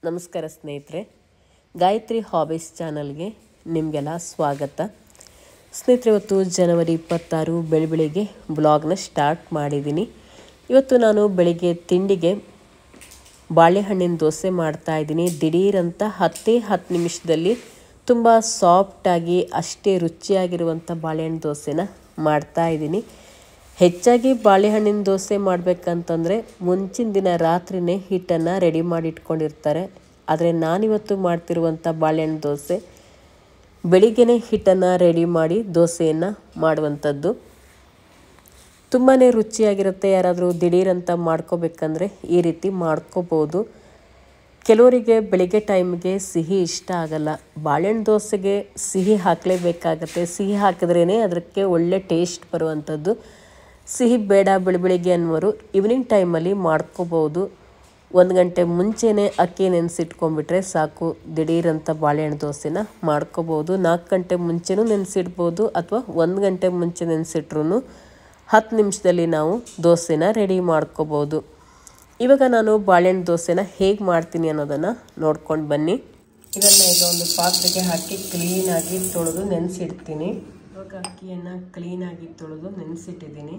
ನಮಸ್ಕಾರ ಸ್ನೇಹಿತರೆ ಗಾಯತ್ರಿ ಹಾಬೀಸ್ ಚಾನಲ್ಗೆ ನಿಮಗೆಲ್ಲ ಸ್ವಾಗತ ಸ್ನೇಹಿತರೆ ಇವತ್ತು ಜನವರಿ ಇಪ್ಪತ್ತಾರು ಬೆಳಿ ಬೆಳಿಗ್ಗೆ ಬ್ಲಾಗ್ನ ಸ್ಟಾರ್ಟ್ ಮಾಡಿದ್ದೀನಿ ಇವತ್ತು ನಾನು ಬೆಳಿಗ್ಗೆ ತಿಂಡಿಗೆ ಬಾಳೆಹಣ್ಣಿನ ದೋಸೆ ಮಾಡ್ತಾ ಇದ್ದೀನಿ ದಿಢೀರಂತ ಹತ್ತೇ ಹತ್ತು ನಿಮಿಷದಲ್ಲಿ ತುಂಬ ಸಾಫ್ಟಾಗಿ ಅಷ್ಟೇ ರುಚಿಯಾಗಿರುವಂಥ ಬಾಳೆಹಣ್ಣು ದೋಸೆನ ಮಾಡ್ತಾ ಇದ್ದೀನಿ ಹೆಚ್ಚಾಗಿ ಬಾಳೆಹಣ್ಣಿನ ದೋಸೆ ಮಾಡಬೇಕಂತಂದರೆ ಮುಂಚಿನ ದಿನ ರಾತ್ರಿನೇ ಹಿಟ್ಟನ್ನು ರೆಡಿ ಮಾಡಿ ಇಟ್ಕೊಂಡಿರ್ತಾರೆ ಆದರೆ ನಾನಿವತ್ತು ಮಾಡ್ತಿರುವಂಥ ಬಾಳೆಹಣ್ಣು ದೋಸೆ ಬೆಳಿಗ್ಗೆನೇ ಹಿಟ್ಟನ್ನು ರೆಡಿ ಮಾಡಿ ದೋಸೆಯನ್ನು ಮಾಡುವಂಥದ್ದು ತುಂಬಾ ರುಚಿಯಾಗಿರುತ್ತೆ ಯಾರಾದರೂ ದಿಢೀರಂತ ಮಾಡ್ಕೋಬೇಕಂದ್ರೆ ಈ ರೀತಿ ಮಾಡ್ಕೋಬೋದು ಕೆಲವರಿಗೆ ಬೆಳಿಗ್ಗೆ ಟೈಮ್ಗೆ ಸಿಹಿ ಇಷ್ಟ ಆಗಲ್ಲ ಬಾಳೆಹಣ್ಣು ದೋಸೆಗೆ ಸಿಹಿ ಹಾಕಲೇಬೇಕಾಗತ್ತೆ ಸಿಹಿ ಹಾಕಿದ್ರೇ ಅದಕ್ಕೆ ಒಳ್ಳೆ ಟೇಸ್ಟ್ ಬರುವಂಥದ್ದು ಸಿಹಿ ಬೇಡ ಬೆಳಿ ಬೆಳಿಗ್ಗೆ ಅನ್ನೋರು ಈವ್ನಿಂಗ್ ಟೈಮಲ್ಲಿ ಮಾಡ್ಕೋಬೋದು ಒಂದು ಗಂಟೆ ಮುಂಚೆನೇ ಅಕ್ಕಿ ನೆನೆಸಿಟ್ಕೊಂಡ್ಬಿಟ್ರೆ ಸಾಕು ದಿಢೀರಂತ ಬಾಳೆಹಣ್ಣು ದೋಸೆನ ಮಾಡ್ಕೋಬೋದು ನಾಲ್ಕು ಗಂಟೆ ಮುಂಚೆನೂ ನೆನೆಸಿಡ್ಬೋದು ಅಥವಾ ಒಂದು ಗಂಟೆ ಮುಂಚೆ ನೆನೆಸಿಟ್ರು ಹತ್ತು ನಿಮಿಷದಲ್ಲಿ ನಾವು ದೋಸೆನ ರೆಡಿ ಮಾಡ್ಕೋಬೋದು ಇವಾಗ ನಾನು ಬಾಳೆಹಣ್ಣು ದೋಸೆನ ಹೇಗೆ ಮಾಡ್ತೀನಿ ಅನ್ನೋದನ್ನು ನೋಡ್ಕೊಂಡು ಬನ್ನಿ ಇದನ್ನು ಈಗ ಒಂದು ಪಾತ್ರೆಗೆ ಹಾಕಿ ಕ್ಲೀನಾಗಿ ತೊಳೆದು ನೆನೆಸಿಡ್ತೀನಿ ಇವಾಗ ಅಕ್ಕಿಯನ್ನು ಕ್ಲೀನಾಗಿ ತೊಳೆದು ನೆನೆಸಿಟ್ಟಿದ್ದೀನಿ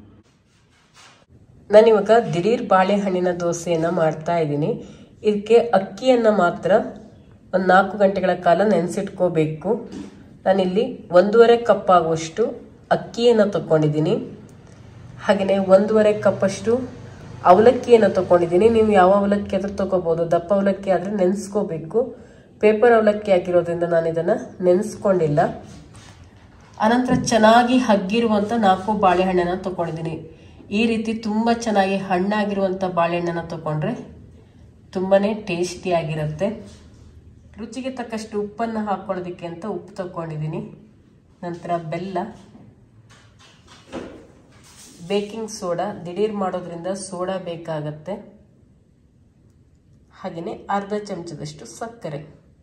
ನಾನಿವಾಗ ದಿಢೀರ್ ಬಾಳೆಹಣ್ಣಿನ ದೋಸೆಯನ್ನು ಮಾಡ್ತಾ ಇದ್ದೀನಿ ಇದಕ್ಕೆ ಅಕ್ಕಿಯನ್ನು ಮಾತ್ರ ಒಂದು ನಾಲ್ಕು ಗಂಟೆಗಳ ಕಾಲ ನೆನೆಸಿಟ್ಕೋಬೇಕು ನಾನಿಲ್ಲಿ ಒಂದೂವರೆ ಕಪ್ ಆಗುವಷ್ಟು ಅಕ್ಕಿಯನ್ನು ತಗೊಂಡಿದ್ದೀನಿ ಹಾಗೆಯೇ ಒಂದೂವರೆ ಕಪ್ಪಷ್ಟು ಅವಲಕ್ಕಿಯನ್ನು ತಗೊಂಡಿದ್ದೀನಿ ನೀವು ಯಾವ ಅವಲಕ್ಕಿ ಆದರೂ ತಗೋಬೋದು ದಪ್ಪ ಅವಲಕ್ಕಿ ಆದರೆ ನೆನೆಸ್ಕೋಬೇಕು ಪೇಪರ್ ಅವಲಕ್ಕಿ ಆಗಿರೋದ್ರಿಂದ ನಾನು ಇದನ್ನು ನೆನೆಸ್ಕೊಂಡಿಲ್ಲ ಅನಂತರ ಚೆನ್ನಾಗಿ ಹಗ್ಗಿರುವಂಥ ನಾಲ್ಕು ಬಾಳೆಹಣ್ಣನ್ನು ತಗೊಂಡಿದ್ದೀನಿ ಈ ರೀತಿ ತುಂಬ ಚೆನ್ನಾಗಿ ಹಣ್ಣಾಗಿರುವಂಥ ಬಾಳೆಹಣ್ಣನ್ನು ತಗೊಂಡ್ರೆ ತುಂಬಾ ಟೇಸ್ಟಿಯಾಗಿರುತ್ತೆ ರುಚಿಗೆ ತಕ್ಕಷ್ಟು ಉಪ್ಪನ್ನು ಹಾಕ್ಕೊಳ್ಳೋದಕ್ಕೆ ಅಂತ ಉಪ್ಪು ತಗೊಂಡಿದ್ದೀನಿ ನಂತರ ಬೆಲ್ಲ ಬೇಕಿಂಗ್ ಸೋಡಾ ದಿಢೀರ್ ಮಾಡೋದ್ರಿಂದ ಸೋಡಾ ಬೇಕಾಗತ್ತೆ ಹಾಗೆಯೇ ಅರ್ಧ ಚಮಚದಷ್ಟು ಸಕ್ಕರೆ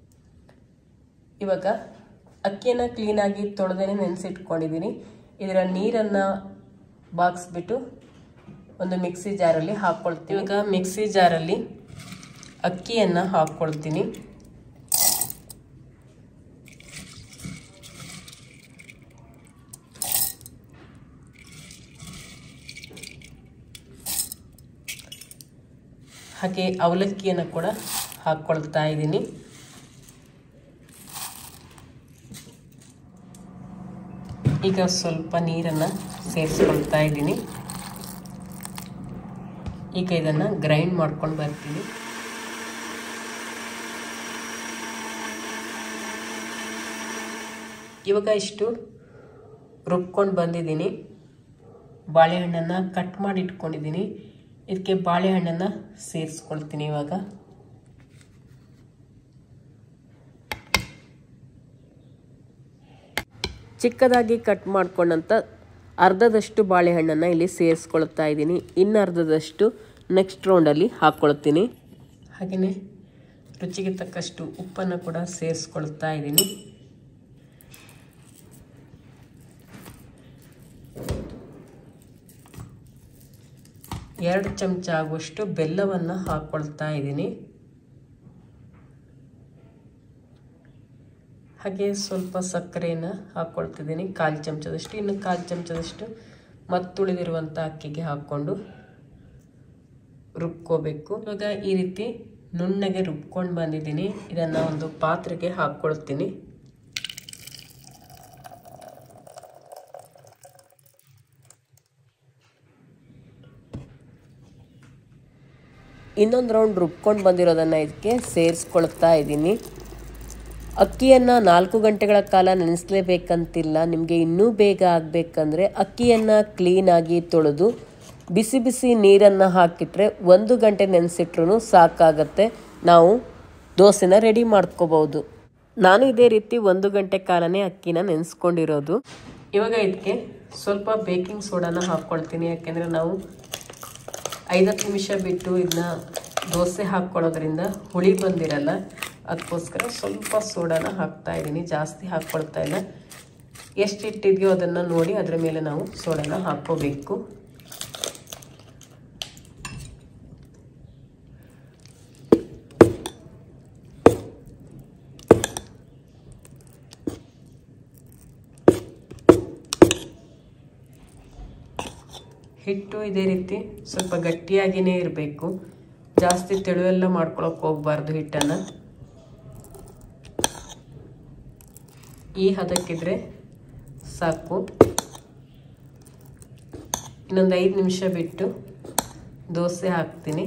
ಇವಾಗ ಅಕ್ಕಿಯನ್ನು ಕ್ಲೀನಾಗಿ ತೊಳೆದೇ ನೆನೆಸಿಟ್ಕೊಂಡಿದ್ದೀನಿ ಇದರ ನೀರನ್ನು ಬಾಗಿಸ್ಬಿಟ್ಟು ಒಂದು ಮಿಕ್ಸಿ ಜಾರಲ್ಲಿ ಹಾಕ್ಕೊಳ್ತೀನಿ ಇವಾಗ ಮಿಕ್ಸಿ ಜಾರಲ್ಲಿ ಅಕ್ಕಿಯನ್ನು ಹಾಕ್ಕೊಳ್ತೀನಿ ಹಾಗೆ ಅವಲಕ್ಕಿಯನ್ನು ಕೂಡ ಹಾಕ್ಕೊಳ್ತಾ ಇದ್ದೀನಿ ಈಗ ಸ್ವಲ್ಪ ನೀರನ್ನು ಸೇರಿಸ್ಕೊಳ್ತಾ ಇದ್ದೀನಿ ಈಗ ಇದನ್ನು ಗ್ರೈಂಡ್ ಮಾಡ್ಕೊಂಡು ಬರ್ತೀನಿ ಇವಾಗ ಇಷ್ಟು ರುಬ್ಕೊಂಡು ಬಂದಿದ್ದೀನಿ ಬಾಳೆಹಣ್ಣನ್ನು ಕಟ್ ಮಾಡಿ ಇಟ್ಕೊಂಡಿದ್ದೀನಿ ಇದಕ್ಕೆ ಬಾಳೆಹಣ್ಣನ್ನು ಸೇರಿಸ್ಕೊಳ್ತೀನಿ ಇವಾಗ ಚಿಕ್ಕದಾಗಿ ಕಟ್ ಮಾಡ್ಕೊಂಡಂಥ ಅರ್ಧದಷ್ಟು ಬಾಳೆಹಣ್ಣನ್ನು ಇಲ್ಲಿ ಸೇರಿಸ್ಕೊಳ್ತಾ ಇದ್ದೀನಿ ಇನ್ನು ಅರ್ಧದಷ್ಟು ನೆಕ್ಸ್ಟ್ ರೌಂಡಲ್ಲಿ ಹಾಕ್ಕೊಳ್ತೀನಿ ಹಾಗೆಯೇ ರುಚಿಗೆ ತಕ್ಕಷ್ಟು ಉಪ್ಪನ್ನು ಕೂಡ ಸೇರಿಸ್ಕೊಳ್ತಾ ಇದ್ದೀನಿ ಎರಡು ಚಮಚ ಆಗುವಷ್ಟು ಬೆಲ್ಲವನ್ನು ಹಾಕ್ಕೊಳ್ತಾ ಇದ್ದೀನಿ ಹಾಗೆ ಸ್ವಲ್ಪ ಸಕ್ಕರೆಯನ್ನು ಹಾಕ್ಕೊಳ್ತಿದ್ದೀನಿ ಕಾಲು ಚಮಚದಷ್ಟು ಇನ್ನು ಕಾಲು ಚಮಚದಷ್ಟು ಮತ್ತುಳಿದಿರುವಂಥ ಅಕ್ಕಿಗೆ ಹಾಕ್ಕೊಂಡು ರುಬ್ಕೋಬೇಕು ಇವಾಗ ಈ ರೀತಿ ನುಣ್ಣಗೆ ರುಬ್ಕೊಂಡು ಬಂದಿದ್ದೀನಿ ಇದನ್ನು ಒಂದು ಪಾತ್ರೆಗೆ ಹಾಕ್ಕೊಳ್ತೀನಿ ಇನ್ನೊಂದು ರೌಂಡ್ ರುಬ್ಕೊಂಡು ಬಂದಿರೋದನ್ನು ಇದಕ್ಕೆ ಸೇರಿಸ್ಕೊಳ್ತಾ ಇದ್ದೀನಿ ಅಕ್ಕಿಯನ್ನು ನಾಲ್ಕು ಗಂಟೆಗಳ ಕಾಲ ನೆನೆಸಲೇಬೇಕಂತಿಲ್ಲ ನಿಮಗೆ ಇನ್ನೂ ಬೇಗ ಆಗಬೇಕಂದ್ರೆ ಅಕ್ಕಿಯನ್ನು ಕ್ಲೀನಾಗಿ ತೊಳೆದು ಬಿಸಿ ಬಿಸಿ ನೀರನ್ನು ಹಾಕಿಟ್ರೆ ಒಂದು ಗಂಟೆ ನೆನೆಸಿಟ್ರೂ ಸಾಕಾಗತ್ತೆ ನಾವು ದೋಸೆನ ರೆಡಿ ಮಾಡ್ಕೋಬೋದು ನಾನು ಇದೇ ರೀತಿ ಒಂದು ಗಂಟೆ ಕಾಲನೇ ಅಕ್ಕಿನ ನೆನೆಸ್ಕೊಂಡಿರೋದು ಇವಾಗ ಇದಕ್ಕೆ ಸ್ವಲ್ಪ ಬೇಕಿಂಗ್ ಸೋಡಾನ ಹಾಕ್ಕೊಳ್ತೀನಿ ಯಾಕೆಂದರೆ ನಾವು ಐದತ್ತು ನಿಮಿಷ ಬಿಟ್ಟು ಇದನ್ನ ದೋಸೆ ಹಾಕ್ಕೊಳ್ಳೋದ್ರಿಂದ ಹುಳಿ ಬಂದಿರಲ್ಲ ಅದಕ್ಕೋಸ್ಕರ ಸ್ವಲ್ಪ ಸೋಡಾನ ಹಾಕ್ತಾ ಇದ್ದೀನಿ ಜಾಸ್ತಿ ಹಾಕ್ಕೊಳ್ತಾ ಇಲ್ಲ ಎಷ್ಟು ಇಟ್ಟಿದೆಯೋ ಅದನ್ನು ನೋಡಿ ಅದರ ಮೇಲೆ ನಾವು ಸೋಡಾನ ಹಾಕ್ಕೋಬೇಕು ಹಿಟ್ಟು ಇದೇ ರೀತಿ ಸ್ವಲ್ಪ ಗಟ್ಟಿಯಾಗಿಯೇ ಇರಬೇಕು ಜಾಸ್ತಿ ತೆಳುವೆಲ್ಲ ಮಾಡ್ಕೊಳಕ್ಕೆ ಹೋಗ್ಬಾರ್ದು ಹಿಟ್ಟನ್ನು ಈ ಹದಕ್ಕಿದ್ರೆ ಸಾಕು ಇನ್ನೊಂದು ಐದು ನಿಮಿಷ ಬಿಟ್ಟು ದೋಸೆ ಹಾಕ್ತೀನಿ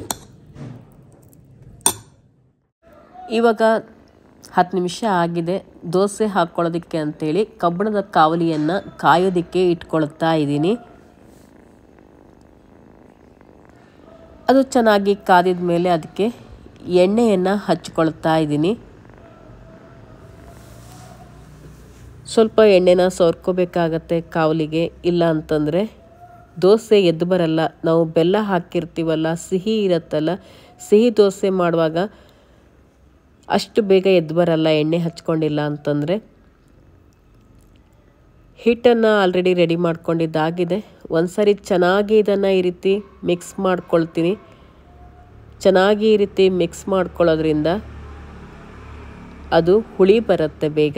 ಇವಾಗ ಹತ್ತು ನಿಮಿಷ ಆಗಿದೆ ದೋಸೆ ಹಾಕ್ಕೊಳ್ಳೋದಕ್ಕೆ ಅಂತೇಳಿ ಕಬ್ಬಣದ ಕಾವಲಿಯನ್ನು ಕಾಯೋದಕ್ಕೆ ಇಟ್ಕೊಳ್ತಾ ಇದ್ದೀನಿ ಅದು ಚೆನ್ನಾಗಿ ಕಾದಿದ ಮೇಲೆ ಅದಕ್ಕೆ ಎಣ್ಣೆಯನ್ನು ಹಚ್ಕೊಳ್ತಾ ಇದ್ದೀನಿ ಸ್ವಲ್ಪ ಎಣ್ಣೆನ ಸೋರ್ಕೋಬೇಕಾಗತ್ತೆ ಕಾವಲಿಗೆ ಇಲ್ಲ ಅಂತಂದರೆ ದೋಸೆ ಎದ್ದು ಬರಲ್ಲ ನಾವು ಬೆಲ್ಲ ಹಾಕಿರ್ತೀವಲ್ಲ ಸಿಹಿ ಇರತ್ತಲ್ಲ ಸಿಹಿ ದೋಸೆ ಮಾಡುವಾಗ ಅಷ್ಟು ಬೇಗ ಎದ್ದು ಬರಲ್ಲ ಎಣ್ಣೆ ಹಚ್ಕೊಂಡಿಲ್ಲ ಅಂತಂದರೆ ಹಿಟ್ಟನ್ನು ಆಲ್ರೆಡಿ ರೆಡಿ ಮಾಡ್ಕೊಂಡಿದ್ದಾಗಿದೆ ಒಂದು ಸರಿ ಚೆನ್ನಾಗಿ ಇದನ್ನು ಈ ರೀತಿ ಮಿಕ್ಸ್ ಮಾಡ್ಕೊಳ್ತೀನಿ ಚೆನ್ನಾಗಿ ಈ ರೀತಿ ಮಿಕ್ಸ್ ಮಾಡ್ಕೊಳ್ಳೋದ್ರಿಂದ ಅದು ಹುಳಿ ಬರುತ್ತೆ ಬೇಗ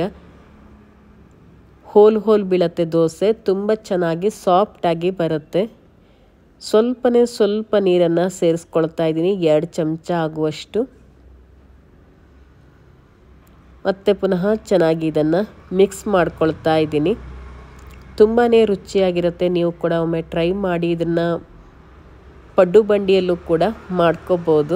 ಹೋಲ್ ಹೋಲ್ ಬೀಳತ್ತೆ ದೋಸೆ ತುಂಬ ಚೆನ್ನಾಗಿ ಸಾಫ್ಟಾಗಿ ಬರುತ್ತೆ ಸ್ವಲ್ಪನೇ ಸ್ವಲ್ಪ ನೀರನ್ನು ಸೇರಿಸ್ಕೊಳ್ತಾ ಇದ್ದೀನಿ ಎರಡು ಚಮಚ ಆಗುವಷ್ಟು ಮತ್ತೆ ಪುನಃ ಚೆನ್ನಾಗಿ ಇದನ್ನು ಮಿಕ್ಸ್ ಮಾಡ್ಕೊಳ್ತಾ ಇದ್ದೀನಿ ತುಂಬಾ ರುಚಿಯಾಗಿರುತ್ತೆ ನೀವು ಕೂಡ ಒಮ್ಮೆ ಟ್ರೈ ಮಾಡಿ ಇದನ್ನು ಪಡ್ಡು ಬಂಡಿಯಲ್ಲೂ ಕೂಡ ಮಾಡ್ಕೋಬೋದು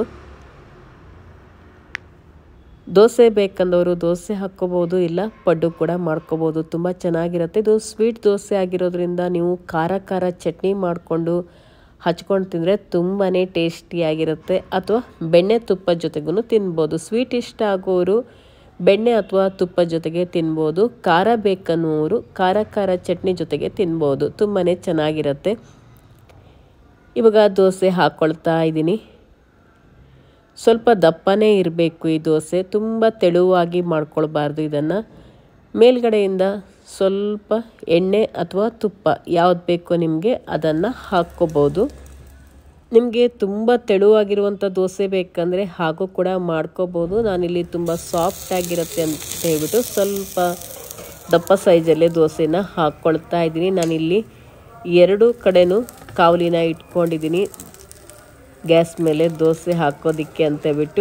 ದೋಸೆ ಬೇಕಂದವರು ದೋಸೆ ಹಾಕ್ಕೋಬೋದು ಇಲ್ಲ ಪಡ್ಡು ಕೂಡ ಮಾಡ್ಕೋಬೋದು ತುಂಬ ಚೆನ್ನಾಗಿರುತ್ತೆ ಇದು ಸ್ವೀಟ್ ದೋಸೆ ಆಗಿರೋದ್ರಿಂದ ನೀವು ಖಾರ ಖಾರ ಚಟ್ನಿ ಮಾಡಿಕೊಂಡು ಹಚ್ಕೊಂಡು ತಿಂದರೆ ತುಂಬಾ ಟೇಸ್ಟಿಯಾಗಿರುತ್ತೆ ಅಥವಾ ಬೆಣ್ಣೆ ತುಪ್ಪದ ಜೊತೆಗೂ ತಿನ್ಬೋದು ಸ್ವೀಟ್ ಇಷ್ಟ ಆಗೋರು ಬೆಣ್ಣೆ ಅಥವಾ ತುಪ್ಪದ ಜೊತೆಗೆ ತಿನ್ಬೋದು ಖಾರ ಬೇಕನ್ನುವರು ಖಾರ ಖಾರ ಚಟ್ನಿ ಜೊತೆಗೆ ತಿನ್ಬೋದು ತುಂಬಾ ಚೆನ್ನಾಗಿರುತ್ತೆ ಇವಾಗ ದೋಸೆ ಹಾಕ್ಕೊಳ್ತಾ ಇದ್ದೀನಿ ಸ್ವಲ್ಪ ದಪ್ಪನೇ ಇರಬೇಕು ಈ ದೋಸೆ ತುಂಬ ತೆಳುವಾಗಿ ಮಾಡ್ಕೊಳ್ಬಾರ್ದು ಇದನ್ನು ಮೇಲ್ಗಡೆಯಿಂದ ಸ್ವಲ್ಪ ಎಣ್ಣೆ ಅಥವಾ ತುಪ್ಪ ಯಾವ್ದು ಬೇಕೋ ನಿಮಗೆ ಅದನ್ನು ಹಾಕ್ಕೋಬೋದು ನಿಮಗೆ ತುಂಬ ತೆಳುವಾಗಿರುವಂಥ ದೋಸೆ ಬೇಕಂದರೆ ಹಾಗೂ ಕೂಡ ಮಾಡ್ಕೋಬೋದು ನಾನಿಲ್ಲಿ ತುಂಬ ಸಾಫ್ಟಾಗಿರುತ್ತೆ ಅಂತ ಹೇಳ್ಬಿಟ್ಟು ಸ್ವಲ್ಪ ದಪ್ಪ ಸೈಜಲ್ಲೇ ದೋಸೆನ ಹಾಕ್ಕೊಳ್ತಾ ಇದ್ದೀನಿ ನಾನಿಲ್ಲಿ ಎರಡು ಕಡೆನೂ ಕಾವಲಿನ ಇಟ್ಕೊಂಡಿದ್ದೀನಿ ಗ್ಯಾಸ್ ಮೇಲೆ ದೋಸೆ ಹಾಕೋದಿಕ್ಕೆ ಅಂತ ಬಿಟ್ಟು